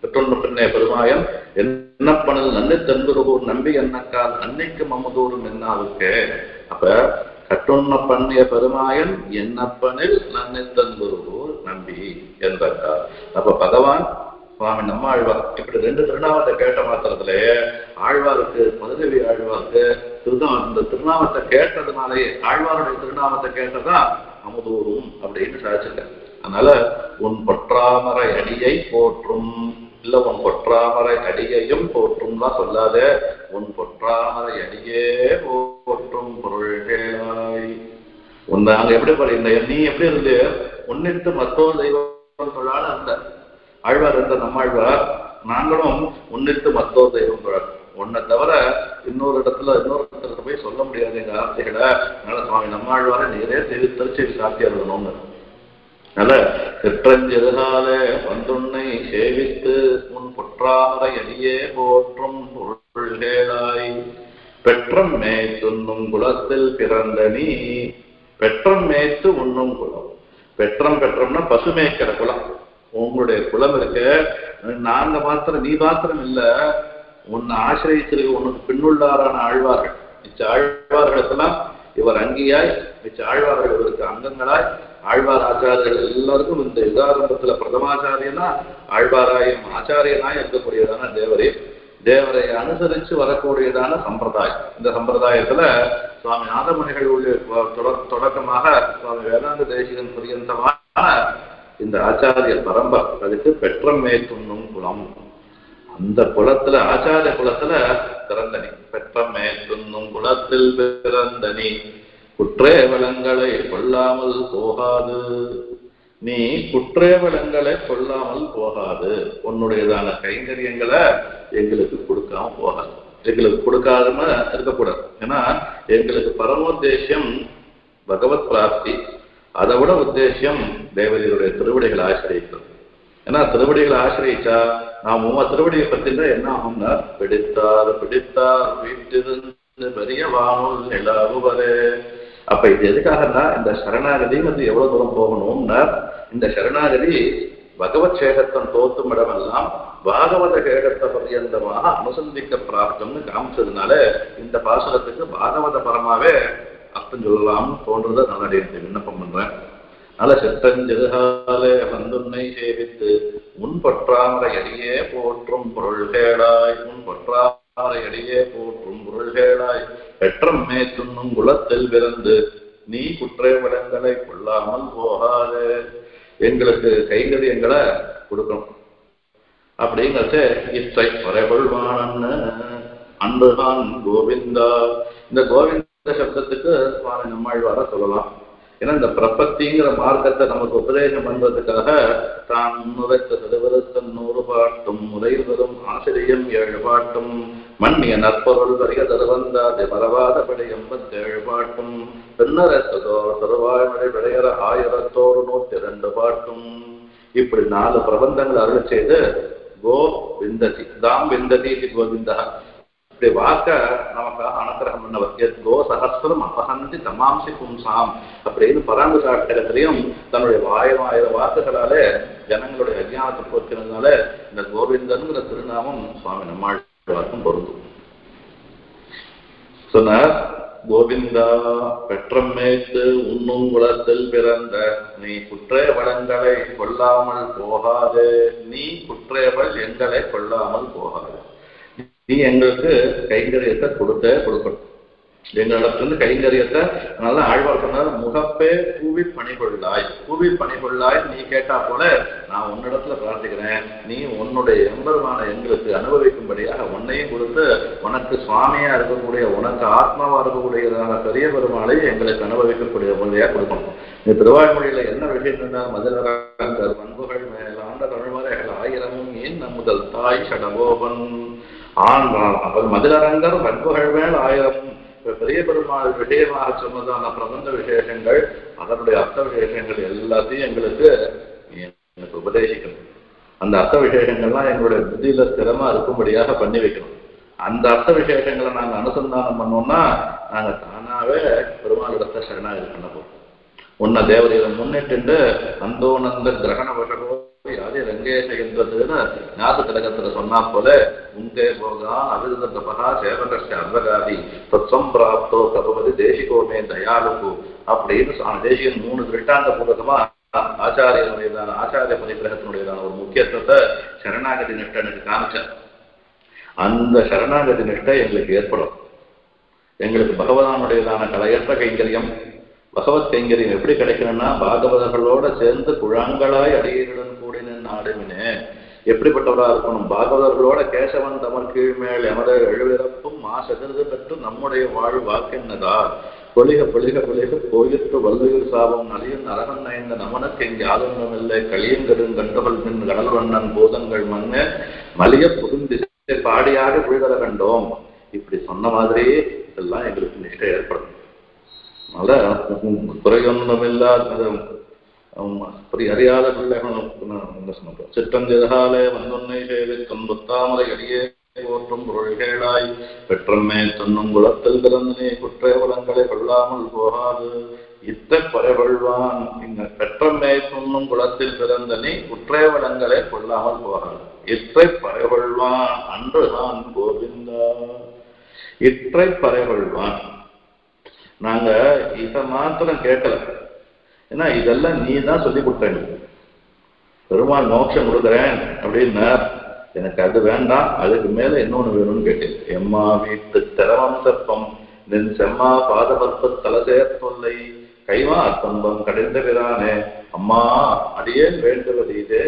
பெற்றொன்று பின்னே பெருமாயன் என்னப்பனில் நன்னை தென்புருகூர் நம்பி என்னக்கால் அன்னைக்கு மமதூரும் என்னாவுக்கே அப்ப கட்டுண்ண பண்ணிய பெருமாயன் என்னப்பனில் நன்னை தென்புருகூர் நம்பி என்றார் அப்ப பகவான் சுவாமி நம்மாழ்வார் இப்படி ரெண்டு திருநாமத்தை கேட்ட மாத்திரத்திலே ஆழ்வாருக்கு மதுரவி ஆழ்வாருக்கு திருநா இந்த திருநாமத்தை கேட்டதுனாலே ஆழ்வாருடைய திருநாமத்தை கேட்டதா அமுதூரும் அப்படின்னு சாதிச்சிருக்காரு அதனால உன் பொற்றாமரை அடியை போற்றும் இல்ல உன் பொற்றாமரை அடியையும் போற்றும்லாம் சொல்லாத உன் பொற்றாமரை அடியே போற்றும் பொருள்களாய் உன் அங்க எப்படி பாருங்க நீ எப்படி இருந்து உன்னிட்டு மற்றொரு தெய்வம் தொழாட இருந்த ஆழ்வார் இருந்த நம்மாழ்வார் நாங்களும் உன்னிட்டு மற்றொரு தெய்வம் தொழார் உன்னை தவிர இன்னொரு இடத்துல இன்னொரு இடத்துல போய் சொல்ல முடியாது எங்க ஆசைகளை அதனால சுவாமி நம்மாழ்வாரை நீரே தெரி திருச்சி சாத்தியா இருக்கணும்னு நல்ல சிற்றஞ்செருகாலே வந்துன்னை சேவித்து உன் பொற்றாமரை அடியே போற்றும் பொருள்கேளாய் பெற்றம் மேய்த்துண்ணும் குலத்தில் பிறந்த நீ பெற்றம் மேய்த்து உண்ணும் குலம் பெற்றம் பெற்றம்னா பசு மேய்க்கிற குலம் உங்களுடைய குலம் இருக்க நாங்க மாத்திரம் நீ மாத்திரம் இல்ல உன்னை ஆசிரியத்திற்கு உனக்கு பின்னுள்ளாரான ஆழ்வார்கள் மிச்ச ஆழ்வார்களுக்கெல்லாம் இவர் அங்கியாய் மிச்ச ஆழ்வார்கள் இவருக்கு அங்கங்களாய் ஆழ்வார் ஆச்சாரியர்கள் எல்லாருக்கும் இந்த யுகாரம்பத்துல பிரதமாச்சாரியனா ஆழ்வாராயும் ஆச்சாரியனாய் இருக்கக்கூடியதான தேவரே தேவரை அனுசரிச்சு வரக்கூடியதான சம்பிரதாயம் இந்த சம்பிரதாயத்துல சுவாமி நாதமணிகளுடைய தொடர் தொடக்கமாக சுவாமி வேதாந்த தேசிகன் பரியந்தமான இந்த ஆச்சாரிய பரம்பரை அதுக்கு பெற்றம் மேற்கொண்ணும் குலம் அந்த குலத்துல ஆச்சாரிய குலத்துல பிறந்தனி பெற்றம் மேற்கொண்ணும் குலத்தில் பிறந்தனி குற்றேவலங்களை கொள்ளாமல் போகாது நீ குற்றேவலங்களை கொள்ளாமல் போகாது உன்னுடையதான கைங்கரியங்களை எங்களுக்கு கொடுக்காம போகாது எங்களுக்கு கொடுக்காம இருக்கக்கூடாது ஏன்னா எங்களுக்கு பரமோத்தேசியம் பகவத் பிராப்தி அதை விட உத்தேசியம் தேவதையுடைய திருவடிகளை ஆசிரியக்கிறது ஏன்னா திருவடிகளை ஆசிரியச்சா நாம் உமா திருவடியை பத்தினா என்ன ஆகும்னா பிடித்தார் பிடித்தார் வீட்டிலிருந்து பெரிய வானுள் நிலாவுவரே அப்ப இது எதுக்காகனா இந்த சரணாகதி வந்து எவ்வளவு தூரம் போகணும்னா இந்த சரணாகதி பகவத் சேகத்தம் தோத்தும் இடமெல்லாம் பாகவத கேகத்த பரியந்தமாக அனுசந்திக்க பிராப்தம்னு காமிச்சதுனால இந்த பாசுரத்துக்கு பாகவத பரமாவே அர்த்தம் சொல்லலாம்னு தோன்றதை நான் அடியத்தை விண்ணப்பம் பண்றேன் நல்ல சித்தஞ்செதுகாலே வந்துன்னை சேவித்து முன் பற்றாமரை அடியே போற்றும் பொருள்கேடாய் முன் பற்றாமரை அடியே போற்றும் பொருள்கேடாய் பெற்றம் மேத்துண்ணும் குலத்தில் பிறந்து நீ குற்றவிடங்களை கொள்ளாமல் போகாதே எங்களுக்கு கைங்கரியங்களை கொடுக்கணும் அப்படிங்கிறத இத்தை குறைகொள்வானன்னு அன்புதான் கோவிந்தா இந்த கோவிந்த சப்தத்துக்கு சுவாமி நம்மாழ்வார சொல்லலாம் ஏன்னா இந்த பிரபத்திங்கிற மார்க்கத்தை நமக்கு உபதேசம் பண்றதுக்காக தான் முன்னுரைத்த திருவிருத்தன் நூறு பாட்டும் முறையில் வரும் ஆசிரியம் ஏழு பாட்டும் மண்ணிய நற்பொருள் வரிய தருவந்தாதி பரவாதபடி எண்பத்தேழு பாட்டும் பின்னரத்ததோ திருவாய்மொழி விளையற ஆயிரத்தோடு நூத்தி ரெண்டு பாட்டும் இப்படி நாலு பிரபந்தங்கள் அருள் செய்து கோ விந்ததி தாம் விந்ததி இது கோவிந்தா இப்படி வாக்க நமக்காக அனுகிரகம் பண்ணவர் எத் கோ சகஸ்திரம் அபகந்தி தமாம்சி பும்சாம் அப்படின்னு பராங்கு சாட்டகத்திலையும் தன்னுடைய ஆயிரம் ஆயிரம் வாக்குகளாலே ஜனங்களுடைய அஜ்ஞானத்தை போக்கினதுனால இந்த கோவிந்தன்கிற திருநாமம் சுவாமி நம்மாழ்வாருக்கும் பொருந்தும் சொன்னார் கோவிந்தா பெற்றம் மேய்த்து உண்ணும் குலத்தில் பிறந்த நீ குற்றே வளங்களை கொள்ளாமல் போகாதே நீ குற்றேவள் எங்களை கொள்ளாமல் போகாது நீ எங்களுக்கு கைங்கரியத்தை கொடுத்தே கொடுக்கணும் எங்களிடத்திலிருந்து கைங்கரியத்தை அதனால ஆழ்வார் சொன்னார் முகப்பே பூவி பணிகொள்ளாய் பூவி பணிகொள்ளாய் நீ கேட்டா போல நான் உன்னிடத்துல பிரார்த்திக்கிறேன் நீ உன்னுடைய எம்பெருமான எங்களுக்கு அனுபவிக்கும்படியாக உன்னையும் கொடுத்து உனக்கு சுவாமியா இருக்கக்கூடிய உனக்கு ஆத்மாவா இருக்கக்கூடியதான பெரிய பெருமாளை எங்களுக்கு அனுபவிக்கக்கூடிய முறையா கொடுக்கணும் இந்த திருவாய்மொழியில என்ன விஷயம் இருந்தால் மதுரங்கள் பண்புகள் மேலாண்ட தமிழ்மறைகள் ஆயிரமும் ஏன் முதல் தாய் சடகோபன் ஆண் அவர் மதுரரங்கர் பண்புகள் மேல் ஆயிரம் பெரிய பெருமாள் விஷயமாக சொன்னதான பிரபந்த விசேஷங்கள் அதனுடைய அர்த்த விசேஷங்கள் எல்லாத்தையும் எங்களுக்கு எனக்கு உபதேசிக்கணும் அந்த அர்த்த விசேஷங்கள்லாம் எங்களுடைய புத்தியில ஸ்திரமா இருக்கும்படியாக பண்ணி வைக்கணும் அந்த அர்த்த விசேஷங்களை நாங்க அனுசந்தானம் பண்ணோம்னா நாங்க தானாவே பெருமாளிடத்தை சரணாகி பண்ண போறோம் உன்னை தேவதையில முன்னிட்டு அந்தோனந்த கிரகண வசகோ யாரே ரங்கேஷ என்றதுன்னு ஞாபக திலகத்துல சொன்னா போல உங்கே போகான் அவிருத தபகா சேவகஷ்ட அர்வகாதி தத்வம் பிராப்தோ தபவதி தேசிகோமே தயாலுகு அப்படின்னு சுவாமி தேசிகன் மூணு திருஷ்டாந்த பூர்வகமா ஆச்சாரியனுடையதான ஆச்சாரிய பரிகிரகத்தினுடையதான ஒரு முக்கியத்துவத்தை சரணாகதி நிஷ்டனுக்கு காமிச்சார் அந்த சரணாகதி நிஷ்டை எங்களுக்கு ஏற்படும் எங்களுக்கு பகவானுடையதான கலையற்ற கைங்கரியம் பகவத் கைங்கரியம் எப்படி கிடைக்கணும்னா பாகவதர்களோட சேர்ந்து குழாங்களாய் அடியருடன் கூடின நாடுமினே எப்படிப்பட்டவரா இருக்கணும் பாகவதர்களோட கேசவன் தமர் கீழ்மேல் எமத எழுவிறப்பும் மாசகிருது பெற்று நம்முடைய வாழ் வாக்கென்னதா பொலிக பொலிக பொலிக போயிற்று வல்லுயிர் சாபம் நலியும் நரகன் நயந்த நமனுக்கு இங்கே ஆதங்கம் இல்லை களியங்கடும் கண்டுகள் மின் கடல் வண்ணன் பூதங்கள் மண்ணு மலிய புகுந்திசை பாடியாக விழுதல கண்டோம் இப்படி சொன்ன மாதிரியே இதெல்லாம் எங்களுக்கு நிஷ்டை ஏற்படும் அதனால குறையொன்றுமில்லாத அப்படி அறியாத பிள்ளைகளும் என்ன சொன்னோம் சிற்றஞ்செதகாலே வந்தொன்னை சேவிக்கும் புத்தாமரை அடியே போற்றும் பொருள்கேளாய் பெற்றம்மே துண்ணும் குளத்தில் பிறந்தனே குற்றவலங்களை கொள்ளாமல் போகாது இத்த பறைவழ்வான் இங்க பெற்றம்மே துண்ணும் குளத்தில் பிறந்தனே குற்றவலங்களை கொள்ளாமல் போகாது இற்றை பறைவழ்வான் அன்றுதான் கோவிந்தா இற்றை பறைவழ்வான் நாங்க இத மாத்திரம் கேட்கல ஏன்னா இதெல்லாம் நீ தான் சொல்லி கொடுத்த எனக்கு. பெருமாள் மோட்சம் கொடுக்குறேன் அப்படின்னா எனக்கு அது வேண்டாம் அதுக்கு மேல இன்னொன்னு வேணும்னு கேட்டேன் எம்மா வீட்டு திரவம் சப்பம் நின் செம்மா பாதபற்ப தலசேர் தொல்லை கைவா துன்பம் கடைந்த பிரானே அம்மா அடியேன் வேண்டுவது இதே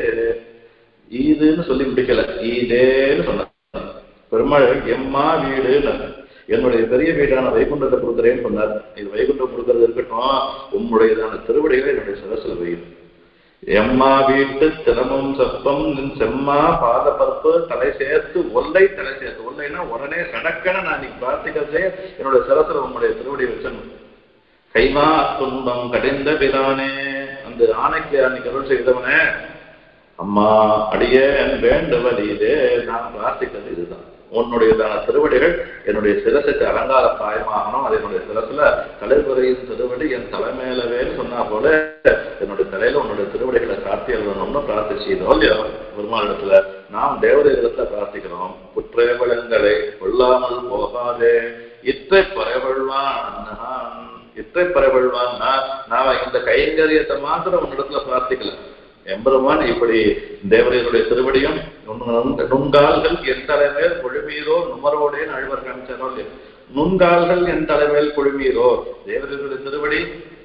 ஈதுன்னு சொல்லி முடிக்கல ஈதேன்னு சொன்ன பெருமாள் எம்மா வீடுன்னு என்னுடைய பெரிய வீடான வைகுண்டத்தை கொடுக்குறேன்னு சொன்னார் இது வைகுண்டம் கொடுக்கறது இருக்கட்டும் உம்முடையதான திருவடிகளை என்னுடைய சிரசில் வையும் எம்மா வீட்டு தினமும் சப்பம் நின் செம்மா பாதப்பருப்பு தலை சேர்த்து ஒல்லை தலை சேர்த்து ஒல்லைன்னா உடனே சடக்கன நான் இன்னைக்கு பிரார்த்திக்கிறதே என்னுடைய சிரசில் உம்முடைய திருவடி வச்சணும் கைமா துன்பம் கடிந்த பிரானே அந்த ஆணைக்கு அன்னைக்கு அருள் செய்தவனே அம்மா அடியே வேண்டுவது இதே நான் பிரார்த்திக்கிறது இதுதான் உன்னுடையதான திருவடிகள் என்னுடைய சிரசுக்கு அலங்கார பாயமாகணும் அது என்னுடைய சிரசுல தலைமுறையின் திருவடி என் தலைமையிலவே சொன்னா போல என்னுடைய தலையில உன்னுடைய திருவடிகளை காட்டி எழுதணும்னு பிரார்த்திச்சோம் இல்லையோ பெருமாளிடத்துல நாம் தேவதைகளத்துல பிரார்த்திக்கிறோம் குற்றேவலங்களை கொள்ளாமல் போகாதே இத்தை பறைவழ்வான் இத்தை பறைவழ்வான்னா நாம இந்த கைங்கரியத்தை மாத்திரம் உன்னிடத்துல பிரார்த்திக்கல எம்பெருமான் இப்படி தேவரையருடைய திருவடியும் நுண்- நுண்கால்கள் என் தலைமையில் கொழுமீரோ நுமரோடே அழ்வர் காமிச்சாரோ இல்லையோ நுண்கால்கள் என் தலைமையில் கொழுமீரோ தேவரையருடைய திருவடி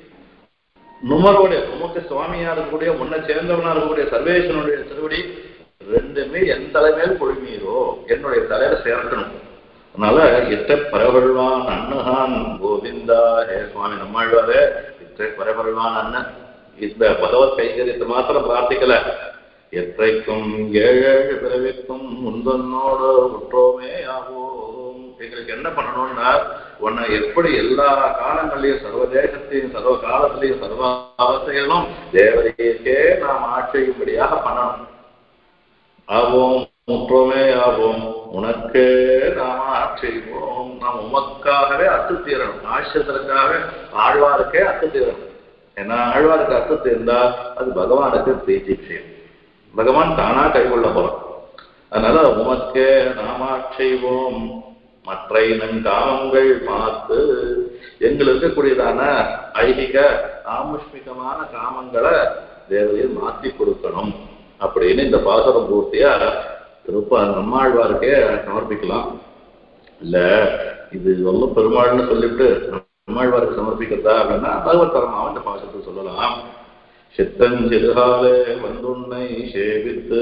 நுமரோட உமக்கு சுவாமியா இருக்கக்கூடிய உன்னை சேர்ந்தவனா இருக்கக்கூடிய சர்வேஸ்வரனுடைய திருவடி ரெண்டுமே என் தலைமையில் கொழுமீரோ என்னுடைய தலையில சேர்க்கணும் அதனால இத்தை பரவழ்வான் அண்ணகான் கோவிந்தா ஹே சுவாமி நம்மாழ்வாரே இத்தை பரவழ்வான் அண்ணன் இந்த பகவத் கைங்கரியத்தை மாத்திரம் பிரார்த்திக்கல எத்தைக்கும் ஏழு பிறவிக்கும் முந்தனோடு உற்றோமே ஆவோம் எங்களுக்கு என்ன பண்ணணும்னா உன்னை எப்படி எல்லா காலங்களையும் சர்வ தேசத்தையும் சர்வ காலத்திலையும் சர்வ அவஸ்தையிலும் தேவதைக்கே நாம் ஆட்சியும்படியாக பண்ணணும் ஆவோம் முற்றோமே ஆவோம் உனக்கே நாம ஆட்சிவோம் நாம் உமக்காகவே அத்து தீரணும் ஆட்சியத்திற்காக ஆழ்வாருக்கே அத்து தீரணும் ஏன்னா ஆழ்வாருக்கு அத்து தீர்ந்தா அது பகவானுக்கு பிரீத்தி விஷயம் பகவான் தானா கைகொள்ள போறோம் அதனால உமக்கே நாமாட்சைவோம் மற்ற காமங்கள் பார்த்து எங்களுக்கு இருக்கக்கூடியதான ஐகிக ஆமுஷ்மிகமான காமங்களை தேவையில் மாத்தி கொடுக்கணும் அப்படின்னு இந்த பாசுரம் பூர்த்தியா திருப்ப நம்மாழ்வாருக்கே சமர்ப்பிக்கலாம் இல்ல இது ஒன்றும் பெருமாள்னு சொல்லிவிட்டு நம்மாழ்வாருக்கு சமர்ப்பிக்கிறதா அப்படின்னா பகவத் பரமாவும் இந்த பாசத்தை சொல்லலாம் சித்தஞ்சிறுகாலே வந்துன்னை சேவித்து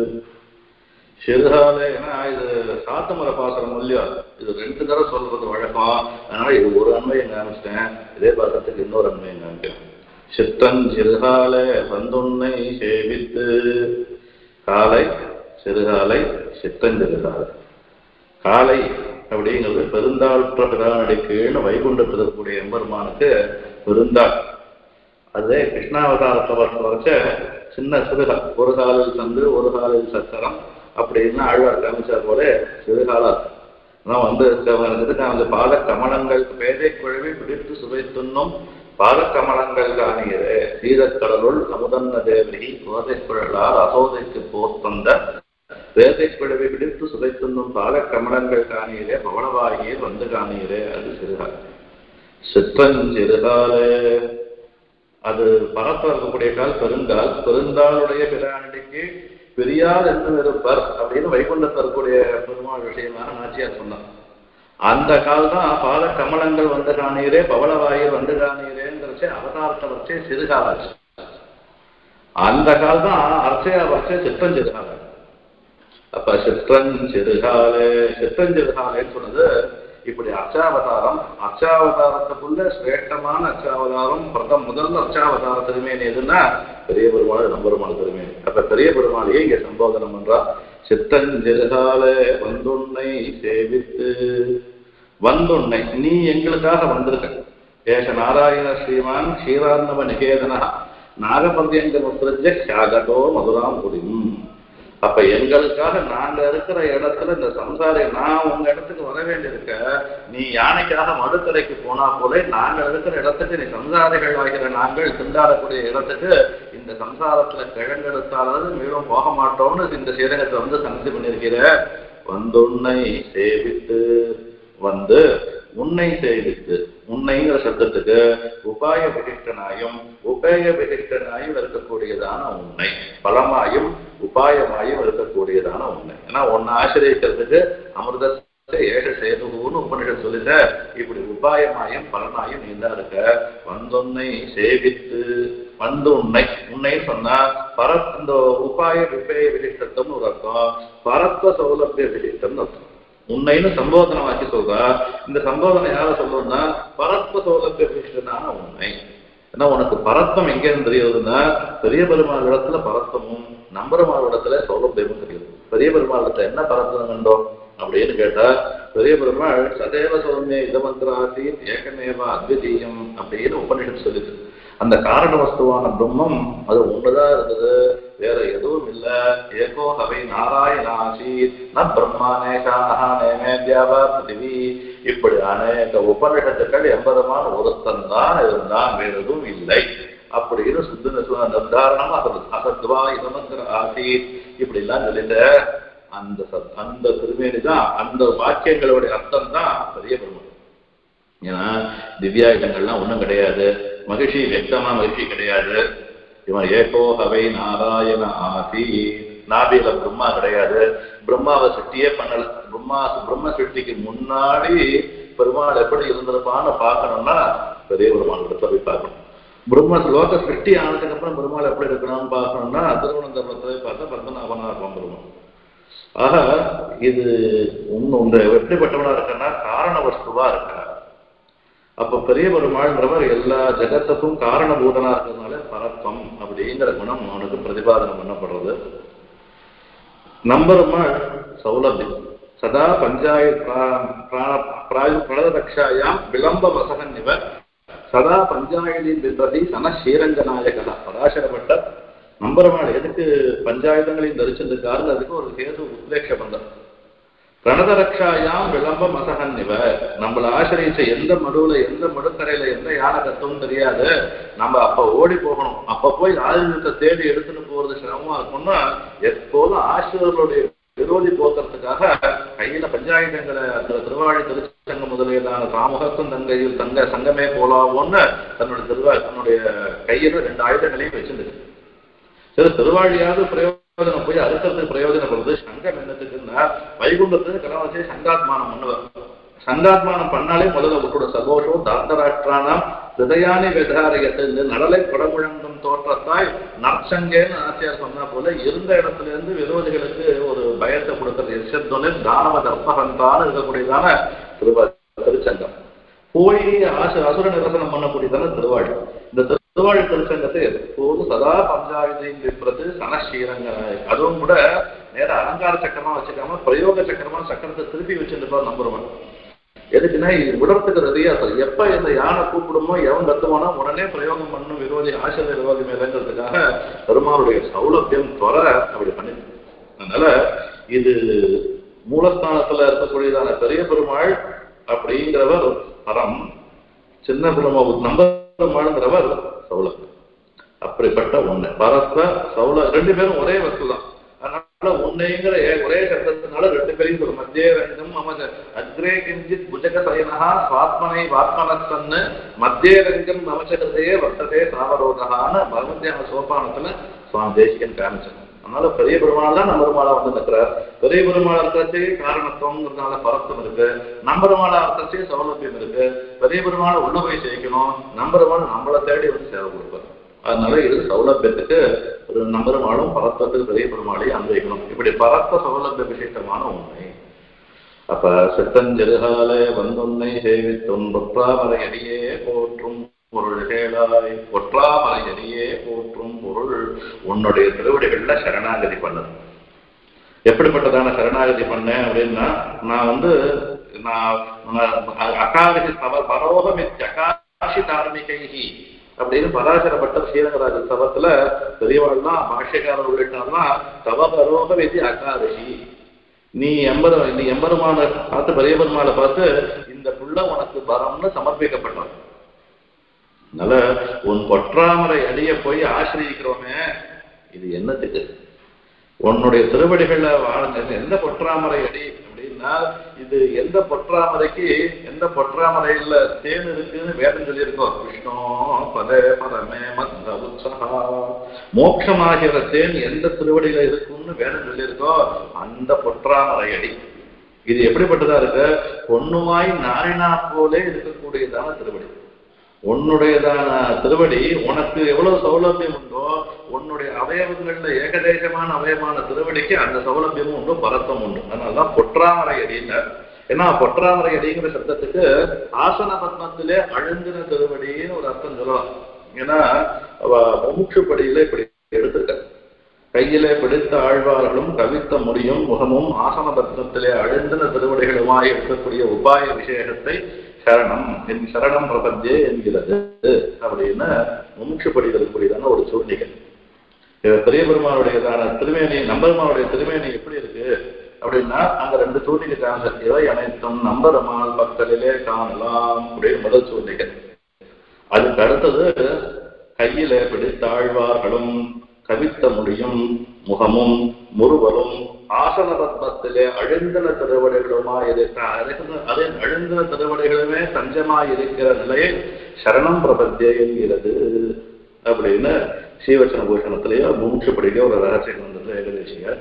சிறுகாலேனா இது சாத்தமர பாசனம் இல்லையா இது ரெண்டு தடவை சொல்றது வழக்கம் அதனால இது ஒரு அண்மையை காமிச்சிட்டேன் இதே பாசத்துக்கு இன்னொரு அண்மையை காமிக்கிறேன் சித்தஞ்சிறுகாலே வந்துன்னை சேவித்து காலை சிறுகாலை சித்தஞ்சிறுகாலை காலை அப்படிங்கிறது பெருந்தாழ்ற்ற பிரானடிக்குன்னு வைகுண்டத்தில் இருக்கக்கூடிய எம்பெருமானுக்கு பெருந்தாள் அதே கிருஷ்ணாவதாரத்தை வருஷம் வரைச்ச சின்ன சிறுகால் ஒரு காலில் சந்து ஒரு காலில் சக்கரம் அப்படின்னு ஆழ்வார் காமிச்சார் போல சிறுகாலா நான் வந்து இருக்கான் அந்த பாத கமலங்கள் பேதை குழவி பிடித்து சுவைத்துண்ணும் பாத கமலங்கள் காணியரே சீதக்கடலுள் அமுதன்ன தேவரி கோதை குழலால் அசோதைக்கு போர்த்தந்த வேதை குழவி பிடித்து சுவைத்துண்ணும் பாத கமலங்கள் காணியரே பவளவாகியே வந்து காணியரே அது சிறுகால் சிற்றஞ்சிறுகாலே அது பரப்ப இருக்கக்கூடிய கால் பெருங்கால் பெருந்தாளுடைய பிரானடிக்கு பெரியார் என்று இருப்பர் அப்படின்னு வைகுண்டத்தில் இருக்கக்கூடிய பெருமாள் விஷயமாக நாச்சியார் சொன்னார் அந்த கால் தான் பாத கமலங்கள் வந்து காணீரே பவளவாயில் வந்து காணீரேங்கிறச்சே அவதாரத்தை வச்சே சிறுகாலாச்சு அந்த கால் தான் அர்ச்சையா வச்சே சிற்றஞ்சிறுகால அப்ப சிற்றஞ்சிறுகாலே சிற்றஞ்சிறுகாலேன்னு சொன்னது இப்படி அச்சாவதாரம் அச்சாவதாரத்துக்குள்ள சிரேஷ்டமான அச்சாவதாரம் பிரதம் முதல்ல அச்சாவதார திருமேனி எதுன்னா பெரிய பெருமாள் நம்பெருமாள் திருமேனி அப்ப பெரிய பெருமாளையே இங்க சம்போதனம் பண்றா சித்தஞ்சிறுகால வந்துன்னை சேவித்து வந்துன்னை நீ எங்களுக்காக வந்திருக்க ஏஷ நாராயண ஸ்ரீமான் ஸ்ரீராந்தவ நிகேதனா நாகபந்தியங்க முத்திரஜ சாகதோ மதுராம் புரியும் அப்ப எங்களுக்காக நாங்க இருக்கிற இடத்துல இந்த சம்சாரி நான் உங்க இடத்துக்கு வர வேண்டியிருக்க நீ யானைக்காக மதுக்கரைக்கு போனா போல நாங்கள் இருக்கிற இடத்துக்கு நீ சம்சாரிகள் ஆகிற நாங்கள் திண்டாடக்கூடிய இடத்துக்கு இந்த சம்சாரத்துல கிழங்கெடுத்தாலும் மீண்டும் போக மாட்டோம்னு இந்த சீரகத்தை வந்து சந்தி பண்ணியிருக்கிற வந்துன்னை சேவித்து வந்து உன்னை சேவித்து உன்னைங்கிற சப்தத்துக்கு உபாய விகிஷ்டனாயும் உபேய விகிஷ்டனாயும் இருக்கக்கூடியதான உண்மை பலமாயும் உபாயமாயும் இருக்கக்கூடியதான உண்மை ஏன்னா உன்னை ஆசிரியக்கிறதுக்கு அமிர்த ஏக சேதுன்னு உபனிஷம் சொல்லுங்க இப்படி உபாயமாயும் பலனாயும் நீ தான் இருக்க வந்தொன்னை சேவித்து வந்து உன்னை உன்னை சொன்னா பர இந்த உபாய விபேய விசிஷ்டம்னு ஒரு அர்த்தம் பரத்வ சௌலபிய விசிஷ்டம்னு அர்த்தம் உன்னைன்னு சம்போதனை வாக்கி சொல்றா இந்த சம்போதனை யார சொல்லுன்னா பரத்வ சௌலபிய விசிஷ்டனான உண்மை ஏன்னா உனக்கு பரத்வம் எங்க இருந்து தெரியுதுன்னா பெரிய பெருமாள் இடத்துல பரத்வமும் நம்பெருமாள் இடத்துல சௌலபியமும் தெரியுது பெரிய பெருமாள் இடத்துல என்ன பரத்வம் கண்டோம் அப்படின்னு கேட்டா பெரிய பெருமாள் சதேவ சௌமிய இதமந்திராசி ஏகமேவா அத்விதீயம் அப்படின்னு உபநிஷத்து சொல்லுது அந்த காரண வஸ்துவான பிரம்மம் அது ஒண்ணுதான் இருந்தது வேற எதுவும் இல்ல ஏகோ ஹவை நாராயணாசி ந பிரம்மானேகானஹா நேமேத்யாவா பிருத்திவி இப்படி அநேக உபநிஷத்துக்கள் எம்பதமான ஒருத்தன் தான் இருந்தான் வேற எதுவும் இல்லை அப்படின்னு சுத்த நிர்தாரணமா அசத் அசத்வா இதமந்திர ஆசி இப்படி எல்லாம் சொல்லிட்டு அந்த சத் அந்த திருமேனி தான் அந்த வாக்கியங்களுடைய அர்த்தம் தான் பெரிய பெருமை ஏன்னா திவ்யாயுதங்கள்லாம் ஒண்ணும் கிடையாது மகிழ்ச்சி வெக்தமா மகிழ்ச்சி கிடையாது இவன் ஏகோ ஹவை நாராயண ஆசி நாபியில பிரம்மா கிடையாது பிரம்மாவை சிருஷ்டியே பண்ணல பிரம்மா பிரம்ம சிருஷ்டிக்கு முன்னாடி பெருமாள் எப்படி இருந்திருப்பான்னு பார்க்கணும்னா பெரிய பெருமாள் இடத்துல போய் பார்க்கணும் பிரம்ம லோக சிருஷ்டி ஆனதுக்கு அப்புறம் பெருமாள் எப்படி இருக்கணும்னு பார்க்கணும்னா திருவனந்தபுரத்துல பார்த்தா பத்மநாபனா இருக்கும் பெருமாள் ஆக இது உங்க எப்படிப்பட்டவனா இருக்கன்னா காரண வஸ்துவா இருக்க அப்ப பெரிய பெருமாள்ன்றவர் எல்லா ஜெகத்துக்கும் காரணபூதனா இருக்கிறதுனால பரத்வம் அப்படிங்கிற குணம் அவனுக்கு பிரதிபாதனம் பண்ணப்படுறது நம்பெருமாள் சௌலபியம் சதா பஞ்சாயத் பிரதரக்ஷாயாம் விளம்ப வசகன் இவர் சதா பஞ்சாயத்தின் பின்பற்றி சன ஸ்ரீரங்கநாயகா பராசரப்பட்ட நம்பெருமாள் எதுக்கு பஞ்சாயத்தங்களையும் தரிச்சிருக்காருன்னு அதுக்கு ஒரு கேது உத்வேஷ பந்தம் பிரணதரக்ஷாயாம் விளம்பம் அசகன் இவ நம்மள ஆசிரியச்ச எந்த மடுவுல எந்த மடுக்கரையில எந்த யானை கத்தும் தெரியாது நம்ம அப்ப ஓடி போகணும் அப்ப போய் ஆயுதத்தை தேடி எடுத்துட்டு போறது சிரமமா இருக்கும்னா எப்போதும் ஆசிரியர்களுடைய விரோதி போக்குறதுக்காக கையில பஞ்சாயத்தங்களை அந்த திருவாழி திருச்சங்கம் முதலியதான தாமுகத்தும் தங்கையில் தங்க சங்கமே போலாவோன்னு தன்னுடைய திருவா தன்னுடைய கையில ரெண்டு ஆயுதங்களையும் வச்சிருக்கு சரி திருவாழியாவது பிரயோஜனம் போய் அறுக்கிறதுக்கு பிரயோஜனப்படுறது சங்கம் என்னத்துக்குன்னா வைகுண்டத்துக்கு கடவுளை சங்காத்மானம் பண்ணுவார் சங்காத்மானம் பண்ணாலே முதல்ல விட்டுட சகோஷம் தாந்தராஷ்டிரானாம் ஹிருதயானி வெதாரியத்தை இந்த நடலை படமுழங்கும் தோற்றத்தாய் நற்சங்கேன்னு ஆசியார் சொன்னா போல இருந்த இடத்துல இருந்து விரோதிகளுக்கு ஒரு பயத்தை கொடுக்கிறது எசத்துவனே தானவ தர்ப்பகந்தான்னு இருக்கக்கூடியதான திருவா திருச்சங்கம் போய் ஆசு அசுர நிரசனம் பண்ணக்கூடியதான திருவாழி இந்த திருவாழி திருச்சங்கத்தை எப்போது சதா பஞ்சாயுதையும் விற்றது சனஸ்ரீரங்க அதுவும் கூட நேர அலங்கார சக்கரமா வச்சுக்காம பிரயோக சக்கரமா சக்கரத்தை திருப்பி வச்சிருப்பார் நம்புறவன் எதுக்குன்னா இது விடுறதுக்கு ரெடியா இருக்கும் எப்ப இந்த யானை கூப்பிடுமோ எவன் கத்துவானோ உடனே பிரயோகம் பண்ணும் விரோதி ஆசிரியர் விரோதி மேலங்கிறதுக்காக பெருமாளுடைய சௌலபியம் துற அப்படி பண்ணி அதனால இது மூலஸ்தானத்துல இருக்கக்கூடியதான பெரிய பெருமாள் அப்படிங்கிறவர் பரம் சின்ன பெருமாள் நம்ப பெருமாள்ங்கிறவர் சௌலபி அப்படிப்பட்ட ஒண்ணு பரத்த சௌல ரெண்டு பேரும் ஒரே வஸ்து தான் அதனால உன்னைங்கிற ஏ- ஒரே சப்தத்தினால ரெண்டு பேரையும் ஒரு மத்திய ரங்கம் அமக அக்ரே கிஞ்சித் புஜக சயனஹா சுவாத்மனை வாத்மனத்தன்னு மத்திய ரங்கம் நமச்சகத்தையே வர்த்ததே சாவரோதகான்னு பகவத்யான சோபானத்துல சுவாமி தேசிகன் காமிச்சார் அதனால பெரிய பெருமாள் தான் நம்ம பெருமாளா வந்து நிற்கிறார் பெரிய பெருமாள் அர்த்தத்தே காரணத்துவங்கிறதுனால பரத்தம் இருக்கு நம்ம பெருமாளா அர்த்தத்தே சௌலபியம் இருக்கு பெரிய பெருமாளை உள்ள போய் சேர்க்கணும் நம்ம பெருமாள் நம்மளை தேடி வந்து சேவை கொடுப்பார் அதனால இது சௌலபியத்துக்கு ஒரு நம்பெருமாளும் பரத்தத்துக்கு பெரிய பெருமாளையும் அன்வைக்கணும் இப்படி பரத்த சௌலபிய விசேஷமான உண்மை அப்ப செத்தஞ்செருகாலே வந்துன்னை சேவித்தும் ஒற்றாமரை அடியே போற்றும் பொருள் கேளாய் ஒற்றாமரை அடியே போற்றும் பொருள் உன்னுடைய திருவடிகள்ல சரணாகதி பண்ணது எப்படிப்பட்டதான சரணாகதி பண்ணேன் அப்படின்னா நான் வந்து நான் நான் அகாரிசி தவ பரோகமித் அகாஷி தார்மிகைகி அப்படின்னு பராசர பட்டர் ஸ்ரீரங்கராஜ சபத்துல பெரியவாள்லாம் பாஷ்யக்காரர் உள்ளிட்டார்லாம் தவ பரோக விதி அகாதசி நீ எம்பரு நீ எம்பெருமான பார்த்து பெரிய பெருமாளை பார்த்து இந்த புள்ள உனக்கு பரம்னு சமர்ப்பிக்கப்பட்டவன் அதனால உன் பொற்றாமரை அடிய போய் ஆசிரியிக்கிறோமே இது என்னத்துக்கு உன்னுடைய திருவடிகள்ல வாழ்ந்த எந்த பொற்றாமரை அடி அப்படின்னா இது எந்த பொற்றாமரைக்கு எந்த பொற்றாமரையில தேன் இருக்குன்னு வேதம் சொல்லியிருக்கோம் விஷ்ணு பதே பரமே மந்த உற்சகா மோட்சமாகிற தேன் எந்த திருவடியில இருக்குன்னு வேதம் சொல்லியிருக்கோம் அந்த பொற்றாமரை அடி இது எப்படிப்பட்டதா இருக்கு பொண்ணுமாய் நாரினா போலே இருக்கக்கூடியதான திருவடி உன்னுடையதான திருவடி உனக்கு எவ்வளவு சௌலபியம் உண்டோ உன்னுடைய அவயவங்கள்ல ஏகதேசமான அவயமான திருவடிக்கு அந்த சௌலபியமும் உண்டு பரத்தம் உண்டு அதனாலதான் பொற்றாமரை அடின்னு ஏன்னா பொற்றாமரை அடிங்கிற சப்தத்துக்கு ஆசன பத்மத்திலே அழுந்தின திருவடின்னு ஒரு அர்த்தம் சொல்லலாம் ஏன்னா அவ முமுட்சுப்படியில இப்படி எடுத்திருக்க கையிலே பிடித்த ஆழ்வார்களும் கவித்த முடியும் முகமும் ஆசன பத்மத்திலே அழுந்தின திருவடிகளுமாய் இருக்கக்கூடிய உபாய விசேஷத்தை சரணம் என் சரணம் பிரபஞ்சே என்கிறது அப்படின்னு முமுட்சுப்படி இருக்கக்கூடியதான ஒரு சூழ்நிலை இது பெரிய பெருமானுடையதான திருமேனி நம்பெருமானுடைய திருமேனி எப்படி இருக்கு அப்படின்னா அந்த ரெண்டு சூழ்நிலை காணல இவை அனைத்தும் நம்பெருமாள் பக்கலிலே காணலாம் அப்படின்னு முதல் சூழ்நிலை அதுக்கு அடுத்தது கையிலே பிடித்தாழ்வார்களும் கவித்த முடியும் முகமும் முறுவலும் ஆசன பத்மத்திலே அழுந்தன திருவடிகளுமாய் இருக்க அருகின- அதன் அழுந்தன திருவடிகளுமே தஞ்சமாய் இருக்கிற நிலையை சரணம் பிரபத்திய என்கிறது அப்படின்னு சீவச்சன பூஷணத்திலேயோ மூச்சுப்படியிலேயோ ஒரு ரகசியம் வந்தது ஏகதேசிய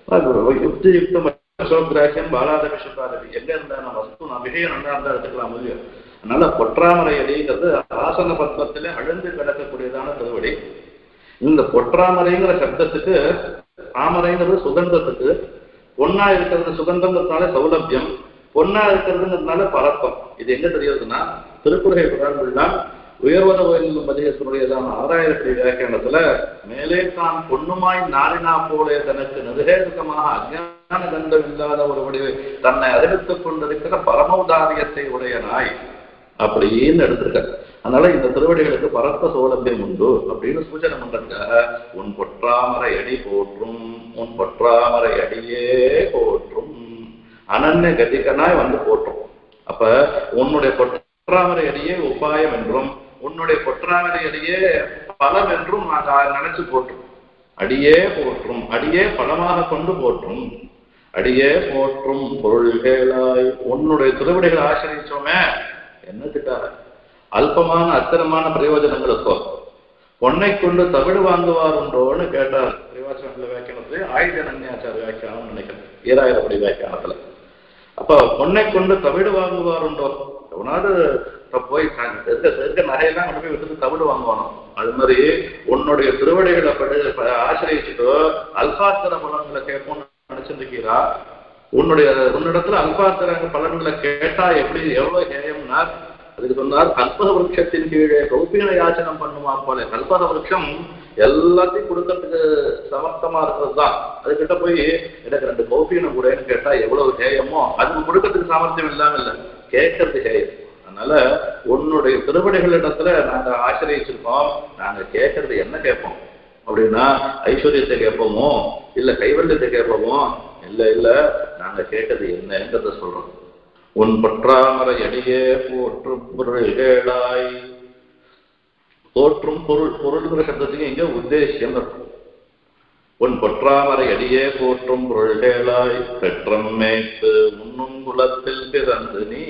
யுக்தி யுக்தம் அசோகிராசியம் பாலாதவி சுத்தாதவி எங்க இருந்தா நான் வஸ்து நான் விஷயம் நல்லா இருந்தா எடுத்துக்கலாம் முடியும் அதனால பொற்றாமரை அடிங்கிறது ஆசன பத்மத்திலே அழுந்து கிடக்கக்கூடியதான திருவடி இந்த பொற்றாமரைங்கிற சப்தத்துக்கு தாமரைங்கிறது சுகந்தத்துக்கு பொன்னா இருக்கிறது சுகந்தங்கிறதுனால சௌலபியம் பொன்னா இருக்கிறதுங்கிறதுனால பரப்பம் இது எங்க தெரியுதுன்னா திருக்குறளை புராணங்கள்லாம் உயர்வத கோயில் பதிகத்தினுடையதான ஆறாயிரத்தி வியாக்கியானத்துல மேலே தான் பொண்ணுமாய் நாரினா போலே தனக்கு நிருகேதுக்கமாக அஞ்ஞான கண்டம் இல்லாத ஒரு வடிவை தன்னை அறிவித்துக் கொண்டிருக்கிற பரமௌதாரியத்தை உடைய நாய் அப்படின்னு எடுத்திருக்காரு அதனால இந்த திருவடிகளுக்கு பரத்த சோலபியம் உண்டு அப்படின்னு சூச்சனை பண்றதுக்காக உன் பொற்றாமரை அடி போற்றும் உன் பொற்றாமரை அடியே போற்றும் அனன்ய கதிகனாய் வந்து போற்றும் அப்ப உன்னுடைய பொற்றாமரை அடியே உபாயம் என்றும் உன்னுடைய பொற்றாமரை அடியே பலம் என்றும் நாங்க நினைச்சு போற்றும் அடியே போற்றும் அடியே பலமாக கொண்டு போற்றும் அடியே போற்றும் பொருள்களாய் உன்னுடைய திருவடிகளை ஆசிரியச்சோமே என்ன திட்டார அல்பமான அத்தனமான பிரயோஜனங்களுக்கோ பொன்னை கொண்டு தவிடு வாங்குவார் உண்டோன்னு கேட்டார் திரிவாசனத்துல வியாக்கியானத்துல ஆயுத நன்யாச்சார வியாக்கியானம் நினைக்கிறேன் ஈராயிரப்படி வியாக்கியானத்துல அப்ப பொன்னை கொண்டு தவிடு வாங்குவார் உண்டோ எவனாவது இப்ப போய் க- இருக்க இருக்க நகையெல்லாம் கொண்டு போய் விட்டு தவிடு வாங்குவானோ அது மாதிரி உன்னுடைய திருவடிகளை படி ப- ஆசிரியச்சுட்டோ அல்பாத்திர பலன்களை கேட்போம்னு நினைச்சிருக்கீரா உன்னுடைய உன்னிடத்துல அல்பாத்திர பலன்களை கேட்டா எப்படி எவ்வளவு ஹேயம்னா அதுக்கு சொன்னார் கல்பக விருட்சத்தின் கீழே கௌபீன யாச்சனம் பண்ணுமா போல கல்பக விருட்சம் எல்லாத்தையும் கொடுக்கறதுக்கு சமர்த்தமா இருக்கிறது தான் அதுகிட்ட போய் எனக்கு ரெண்டு கௌபீனம் கூடன்னு கேட்டா எவ்வளவு ஹேயமோ அதுக்கு கொடுக்கறதுக்கு சாமர்த்தியம் இல்லாம இல்ல கேட்கறது ஹேயம் அதனால உன்னுடைய திருவடிகளிடத்துல நாங்க ஆசிரியச்சிருக்கோம் நாங்க கேட்கறது என்ன கேட்போம் அப்படின்னா ஐஸ்வர்யத்தை கேட்போமோ இல்ல கைவல்யத்தை கேட்போமோ இல்ல இல்ல நாங்க கேட்டது என்னன்றத சொல்றோம் உன் பற்றாமரை அடியே போற்று பொருள்களாய் தோற்றும் பொருள் பொருள்ங்கிற சப்தத்துக்கு இங்க உத்தேசியம் இருக்கும் உன் பொற்றாமரை அடியே போற்றும் பொருள்களாய் பெற்றம் மேய்த்து உன்னும் குலத்தில் பிறந்து நீ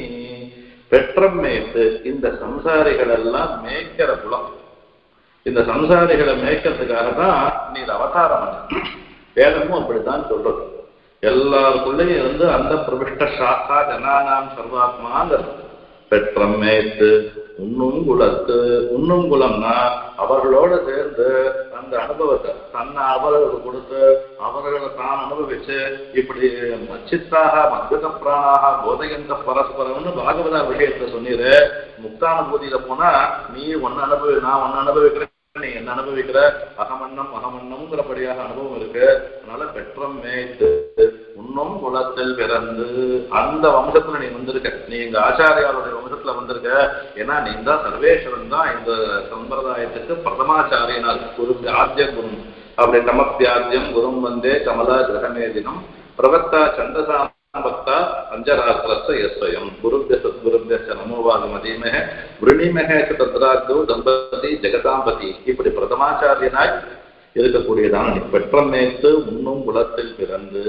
பெற்றம் மேய்த்து இந்த சம்சாரிகள் எல்லாம் மேய்க்கிற குலம் இந்த சம்சாரிகளை மேய்க்கிறதுக்காக தான் நீ இதை அவதாரம் பண்ண வேதமும் அப்படித்தான் சொல்றது எல்லாருக்குள்ளேயும் இருந்து அந்த பிரபிஷ்ட சாக்கா ஜனானாம் சர்வாத்மாங்கிறது பெற்றம் மேய்த்து உண்ணும் குலத்து உண்ணும் குலம்னா அவர்களோட சேர்ந்து அந்த அனுபவத்தை தன்னை அவர்களுக்கு கொடுத்து அவர்களை தான் அனுபவிச்சு இப்படி மச்சித்தாக மத்கத பிராணாக போதயந்த பரஸ்பரம்னு பாகவதா விஷயத்தை சொன்னீரு முக்தானுபூதியில போனா நீ ஒன்னு அனுபவி நான் ஒன்னு அனுபவிக்கிறேன் நீ என்ன அனுபவிக்கிற அகமன்னம் அகமன்னம்ங்கிறபடியாக அனுபவம் இருக்கு அதனால பெற்றம் மேய்த்து உன்னும் குலத்தில் பிறந்து அந்த வம்சத்துல நீ வந்திருக்க நீ எங்க ஆச்சாரியாருடைய வம்சத்துல வந்திருக்க ஏன்னா நீ தான் சர்வேஸ்வரன் தான் இந்த சம்பிரதாயத்துக்கு பிரதமாச்சாரியனால் குரு ஆத்திய குரு அப்படி தமப்பியாத்தியம் குரும் வந்தே கமலா கிரகமே தினம் பிரவக்தா சந்தசா பக்தா பஞ்சராத்திரஸ்த எஸ்வயம் குருபிய சத்குருபிய நமோவாக மதீமக விருணிமக தத்ராக்தோ தம்பதி ஜெகதாம்பதி இப்படி பிரதமாச்சாரியனாய் இருக்கக்கூடியதான நீ பெற்றம் நேர்த்து உன்னும் குலத்தில் பிறந்து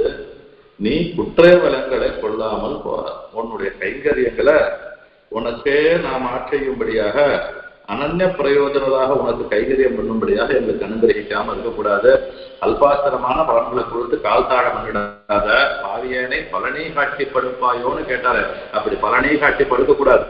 நீ குற்றவலங்களை கொள்ளாமல் போற உன்னுடைய கைங்கரியங்களை உனக்கே நாம் ஆட்செய்யும்படியாக அனன்ய பிரயோஜனதாக உனக்கு கைகரியம் பண்ணும்படியாக எங்களுக்கு அனுகிரகிக்காம இருக்கக்கூடாது அல்பாஸ்தரமான பலன்களை கொடுத்து கால் தாழ பண்ணிடாத பாவியனை பழனி காட்சி படுப்பாயோன்னு கேட்டாரு அப்படி பழனி காட்சி படுக்க கூடாது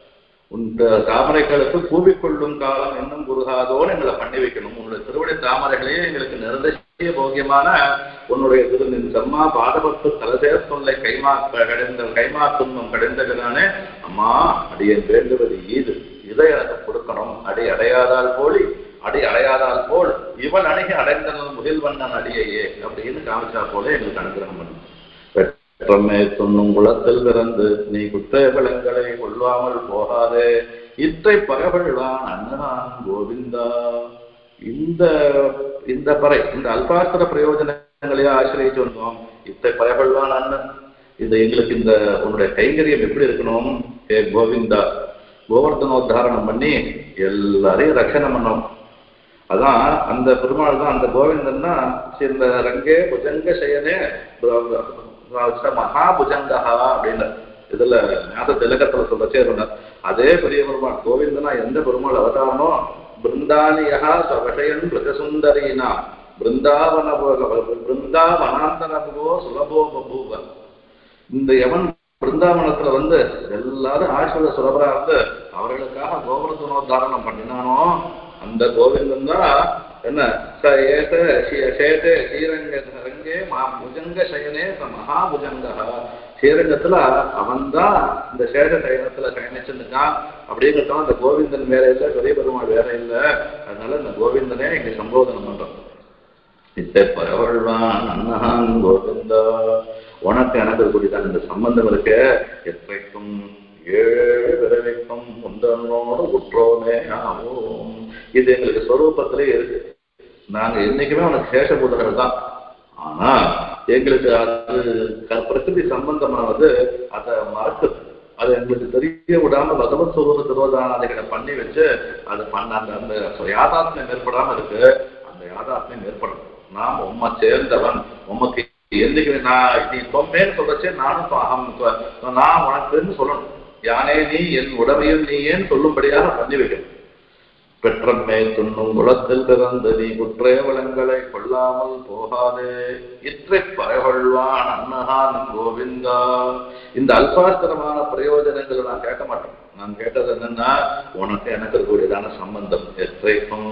உந்த தாமரைகளுக்கு கூவிக்கொள்ளும் காலம் இன்னும் குருகாதோன்னு எங்களை பண்ணி வைக்கணும் உன்னுடைய திருவடி தாமரைகளே எங்களுக்கு நிரந்தசிய போகியமான உன்னுடைய திரு நின் செம்மா பாதபத்து தலசேர் சொல்லை கைமா கடைந்த கைமா துன்பம் கடைந்ததுதானே அம்மா அடியன் வேண்டுவது ஈது இதை எனக்கு கொடுக்கணும் அடி அடையாதால் போலி அடி அடையாதால் போல் இவன் அணுகி அடைந்தனல் முகில்வண்ணன் அடியையே அப்படின்னு காமிச்சா போல எங்களுக்கு அனுகிரகம் பண்ணும் பெற்றமே துண்ணும் குளத்தில் பிறந்து நீ குற்றபலங்களை கொள்ளாமல் போகாதே இத்தை பகவழ்வான் அண்ணனான் கோவிந்தா இந்த இந்த பறை இந்த அல்பாஸ்திர பிரயோஜனங்களையே ஆசிரியச்சு வந்தோம் இத்தை பகவழ்வான் அண்ணன் இது எங்களுக்கு இந்த உன்னுடைய கைங்கரியம் எப்படி இருக்கணும் ஏ கோவிந்தா கோவர்தனோத்தாரணம் பண்ணி எல்லாரையும் ரட்சணை பண்ணோம் அதான் அந்த பெருமாள் தான் அந்த கோவிந்தன்னா இந்த ரங்கே புஜங்க சயனே மகாபுஜங்கா அப்படின்னு இதுல ஞாத திலகத்துல சொல்ல சேருங்க அதே பெரிய பெருமாள் கோவிந்தனா எந்த பெருமாள் அவதாரமோ பிருந்தானியா சவஷயன் பிரஜசுந்தரீனா பிருந்தாவன பிருந்தாவனாந்தனபோ சுலபோ பபூவ இந்த எவன் பிருந்தாவனத்துல வந்து எல்லாரும் ஆசிரியர சுலபரா இருந்து அவர்களுக்காக கோவர்தனோத்தாரணம் பண்ணினானோ அந்த கோவிந்தன் தான் என்ன ச ஏத சேத ஸ்ரீரங்க ரங்கே மா புஜங்க சயனே ச மகாபுஜங்கா ஸ்ரீரங்கத்துல அவன் தான் இந்த சேஷ சயனத்துல பயணிச்சிருக்கான் அப்படிங்கிறதான் அந்த கோவிந்தன் வேற இல்லை பெரிய பெருமாள் வேற இல்லை அதனால இந்த கோவிந்தனே இங்க சம்போதனம் பண்றோம் இத்தை பரவழ்வான் அன்னஹான் கோவிந்தா உனக்கு எனக்கு கூடியதான் இந்த சம்பந்தம் இருக்க எத்தைக்கும் ஏழு பிறவிக்கும் முந்தனோடு உற்றோமே ஆவோம் இது எங்களுக்கு ஸ்வரூபத்திலே இருக்கு நாங்க என்னைக்குமே உனக்கு சேஷபூதர்கள் தான் ஆனா எங்களுக்கு அது க- பிரகிருதி சம்பந்தமானது அதை மறக்குது அது எங்களுக்கு தெரிய விடாம பகவத் சுரூப திருவதானதைகளை பண்ணி வச்சு அது பண்ண அந்த அந்த யாதாத்மியம் ஏற்படாம இருக்கு அந்த யாதாத்மியம் ஏற்படும் நாம் உம்மை சேர்ந்தவன் உமக்கு என்னைக்கு நான் நீ தொம்மேன்னு சொல்றச்சே நானும் இப்ப அகம் இப்ப நான் உனக்குன்னு சொல்லணும் யானே நீ என் உடமையும் நீ ஏன் சொல்லும்படியாக பண்ணி வைக்கணும் பெற்றம்மே துண்ணும் குளத்தில் பிறந்து நீ குற்றேவலங்களை கொள்ளாமல் போகாதே இற்றை பரகொள்வான் அன்னஹான் கோவிந்தா இந்த அல்பாஸ்திரமான பிரயோஜனங்களை நான் கேட்க மாட்டேன் நான் கேட்டது என்னன்னா உனக்கு எனக்கு இருக்கக்கூடியதான சம்பந்தம் எற்றைக்கும்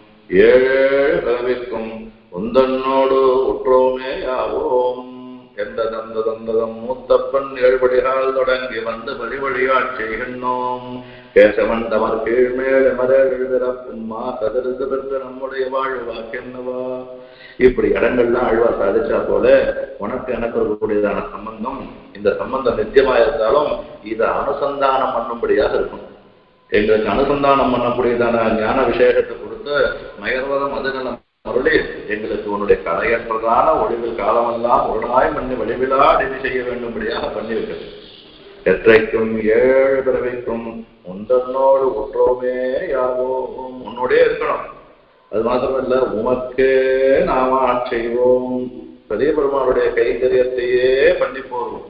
ஏழு பிறவிக்கும் உந்தன்னோடு உற்றோமே ஆவோம் எந்த தந்த தந்ததம் மூத்தப்பன் ஏழ்படிகால் தொடங்கி வந்து வழி வழியாட் செய்கின்றோம் கேசவன் தமர் கீழ்மேல் மரபிறப்பும் மா கதறுது பெற்று நம்முடைய வாழ்வாக்கென்னவா இப்படி இடங்கள்லாம் அழ்வா சாதிச்சா போல உனக்கு எனக்கு இருக்கக்கூடியதான சம்பந்தம் இந்த சம்பந்தம் நித்தியமா இருந்தாலும் இதை அனுசந்தானம் பண்ணும்படியாக இருக்கும் எங்களுக்கு அனுசந்தானம் பண்ணக்கூடியதான ஞான விசேஷத்தை கொடுத்து மயர்வதம் மதுநலம் அருளே எங்களுக்கு உன்னுடைய கலையற்றதான ஒளிவில் காலமெல்லாம் ஒரு நாய் மண்ணு வடிவிலா அடிமை செய்ய வேண்டும்படியாக பண்ணி வைக்கிறது எற்றைக்கும் ஏழு பிறவைக்கும் உந்தன்னோடு ஒன்றோமே யாவோம் உன்னோடே இருக்கணும் அது மாத்திரமல்ல உமக்கே நாம செய்வோம் பெரிய பெருமாளுடைய கைங்கரியத்தையே பண்ணி போதும்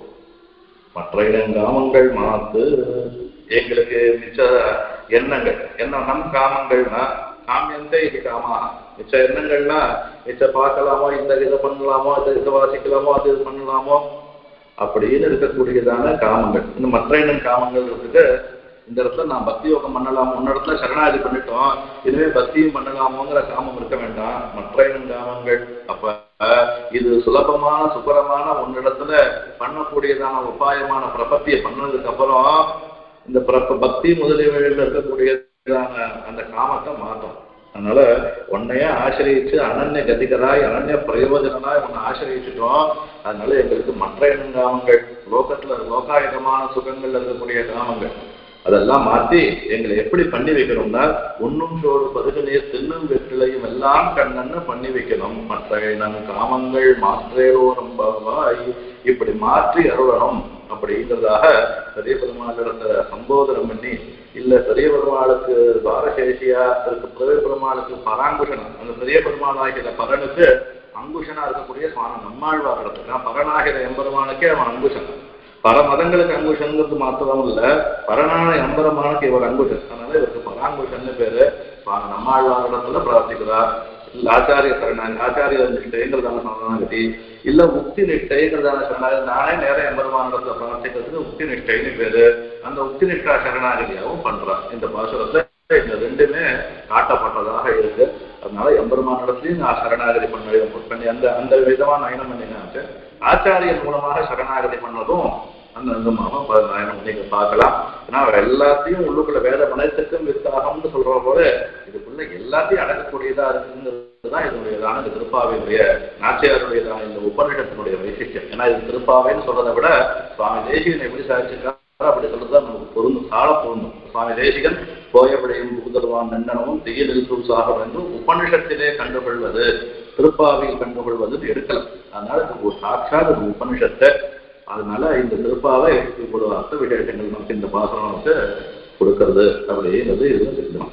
மற்ற இடங்காமங்கள் மாத்து எங்களுக்கு மிச்ச எண்ணங்கள் என்ன நம் காமங்கள்னா காமியந்தே இது காமா மிச்ச எண்ணங்கள்னா மிச்ச பார்க்கலாமோ இந்த இதை பண்ணலாமோ இது இதை வாசிக்கலாமோ அது இது பண்ணலாமோ அப்படின்னு இருக்கக்கூடியதான காமங்கள் இந்த மற்ற எண்ணம் காமங்கள் இருக்குது இந்த இடத்துல நான் பக்தி யோகம் பண்ணலாம் முன்ன இடத்துல சரணாகதி பண்ணிட்டோம் இதுவே பக்தியும் பண்ணலாமோங்கிற காமம் இருக்க வேண்டாம் மற்ற எண்ணம் காமங்கள் அப்ப இது சுலபமான சுபரமான உன்னிடத்துல பண்ணக்கூடியதான உபாயமான பிரபத்தியை பண்ணதுக்கு அப்புறம் இந்த பிரப பக்தி முதலியவைகள் இருக்கக்கூடியதான அந்த காமத்தை மாற்றும் அதனால உன்னையே ஆசிரியச்சு அனன்ய கதிகராய் அனன்ய பிரயோஜனமாய் உன்னை ஆசிரியச்சிட்டோம் அதனால எங்களுக்கு மற்ற எண்ணம் காமங்கள் லோகத்துல லோகாயுதமான சுகங்கள் இருக்கக்கூடிய காமங்கள் அதெல்லாம் மாத்தி எங்களை எப்படி பண்ணி வைக்கணும்னா உண்ணும் சோறு பருகு நீர் தின்னும் வெற்றிலையும் எல்லாம் கண்ணன்னு பண்ணி வைக்கணும் மற்ற நம் காமங்கள் மாற்றேரோ நம்பாய் இப்படி மாற்றி அருளணும் அப்படிங்கிறதாக பெரிய பெருமாளிடத்தை சம்போதனம் பண்ணி இல்ல பெரிய பெருமாளுக்கு துவாரசேஷியா இருக்கு பெரிய பெருமாளுக்கு பராங்குஷனம் அந்த பெரிய பெருமாளாகிற பரனுக்கு அங்குஷனா இருக்கக்கூடிய சுவாமி நம்மாழ்வார் இடத்துல பரனாகிற எம்பெருமானுக்கே அவன் அங்குஷன் பல மதங்களுக்கு அங்குஷங்கிறது மாத்திரம் இல்ல பரனான எம்பெருமானுக்கு இவர் அங்குஷன் அதனால இவருக்கு பராங்குஷன்னு பேரு சுவாமி நம்மாழ்வார் இடத்துல பிரார்த்திக்கிறார் இல்ல ஆச்சாரிய சரணாகி ஆச்சாரிய நிஷ்டைங்கிறதான சரணாகதி இல்ல உக்தி நிஷ்டைங்கிறதான சரணாகதி நானே நேரம் எம்பெருமானிடத்துல பிரார்த்திக்கிறதுக்கு உக்தி நிஷ்டைன்னு பேரு அந்த உக்தி நிஷ்டா சரணாகதியாகவும் பண்றான் இந்த பாசுரத்தை இந்த ரெண்டுமே காட்டப்பட்டதாக இருக்கு அதனால எம்பெருமானிடத்துலயும் நான் சரணாகதி பண்ண பண்ணி அந்த அந்த விதமா நயனம் பண்ணினாச்சு ஆச்சாரியன் மூலமாக சரணாகதி பண்ணதும் அந்த விதமாக ப- நயனம் நீங்க பார்க்கலாம் ஏன்னா அவர் எல்லாத்தையும் உள்ளுக்குள்ள வேத மனத்துக்கும் வித்தாகம்னு சொல்ற போது இதுக்குள்ள எல்லாத்தையும் அடக்கக்கூடியதா இருக்குங்கிறதுதான் இதனுடையதான இந்த திருப்பாவையுடைய நாச்சியாருடையதான இந்த உபநிடத்தினுடைய வைசிஷ்யம் ஏன்னா இது திருப்பாவைன்னு சொல்றதை விட சுவாமி தேசிகன் எப்படி சாதிச்சிருக்காரு அப்படி சொல்றதுதான் நமக்கு பொருந்தும் சால பொருந்தும் சுவாமி தேசிகன் போயபடியும் புகுதல்வான் நன்னனமும் தீயிலில் சாகம் என்று உபனிஷத்திலே கண்டுகொள்வது திருப்பாவையில் கண்டுகொள்வது எடுக்கலாம் அதனால இது ஒரு சாட்சாத் ஒரு உபனிஷத்தை அதனால இந்த திருப்பாவை ஒரு அர்த்த விசேஷங்கள் நமக்கு இந்த பாசனம் நமக்கு கொடுக்கறது அப்படிங்கிறது இது சித்தம்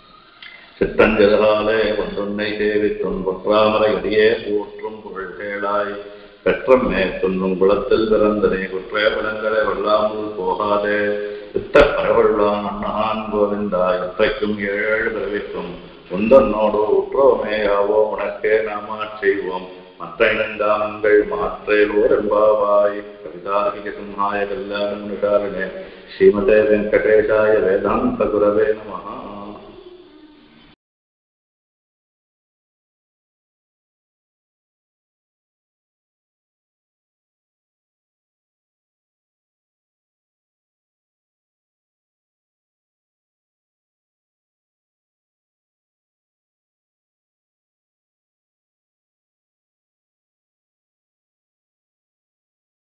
சித்தஞ்சலாலே ஒன்றொன்னை சேவித்தும் பொற்றாமரை அடியே போற்றும் புகழ் கேளாய் பெற்றம் மேற்கொன்னும் குளத்தில் பிறந்தனை குற்ற பலங்களை வெள்ளாமல் போகாதே சித்த பரவள்ளான் அண்ணான் கோவிந்தா எத்தைக்கும் ஏழு பிறவிக்கும் உந்தன்னோடு உற்றோமேயாவோ உனக்கே நாம செய்வோம் மற்ற இனங்காமங்கள் மாற்றேலோர் என்பாவாய் கவிதார்கிக சிம்ஹாய கல்யாணம் நிஷாரணே ஸ்ரீமதே வெங்கடேஷாய வேதாந்த குரவே நமஹா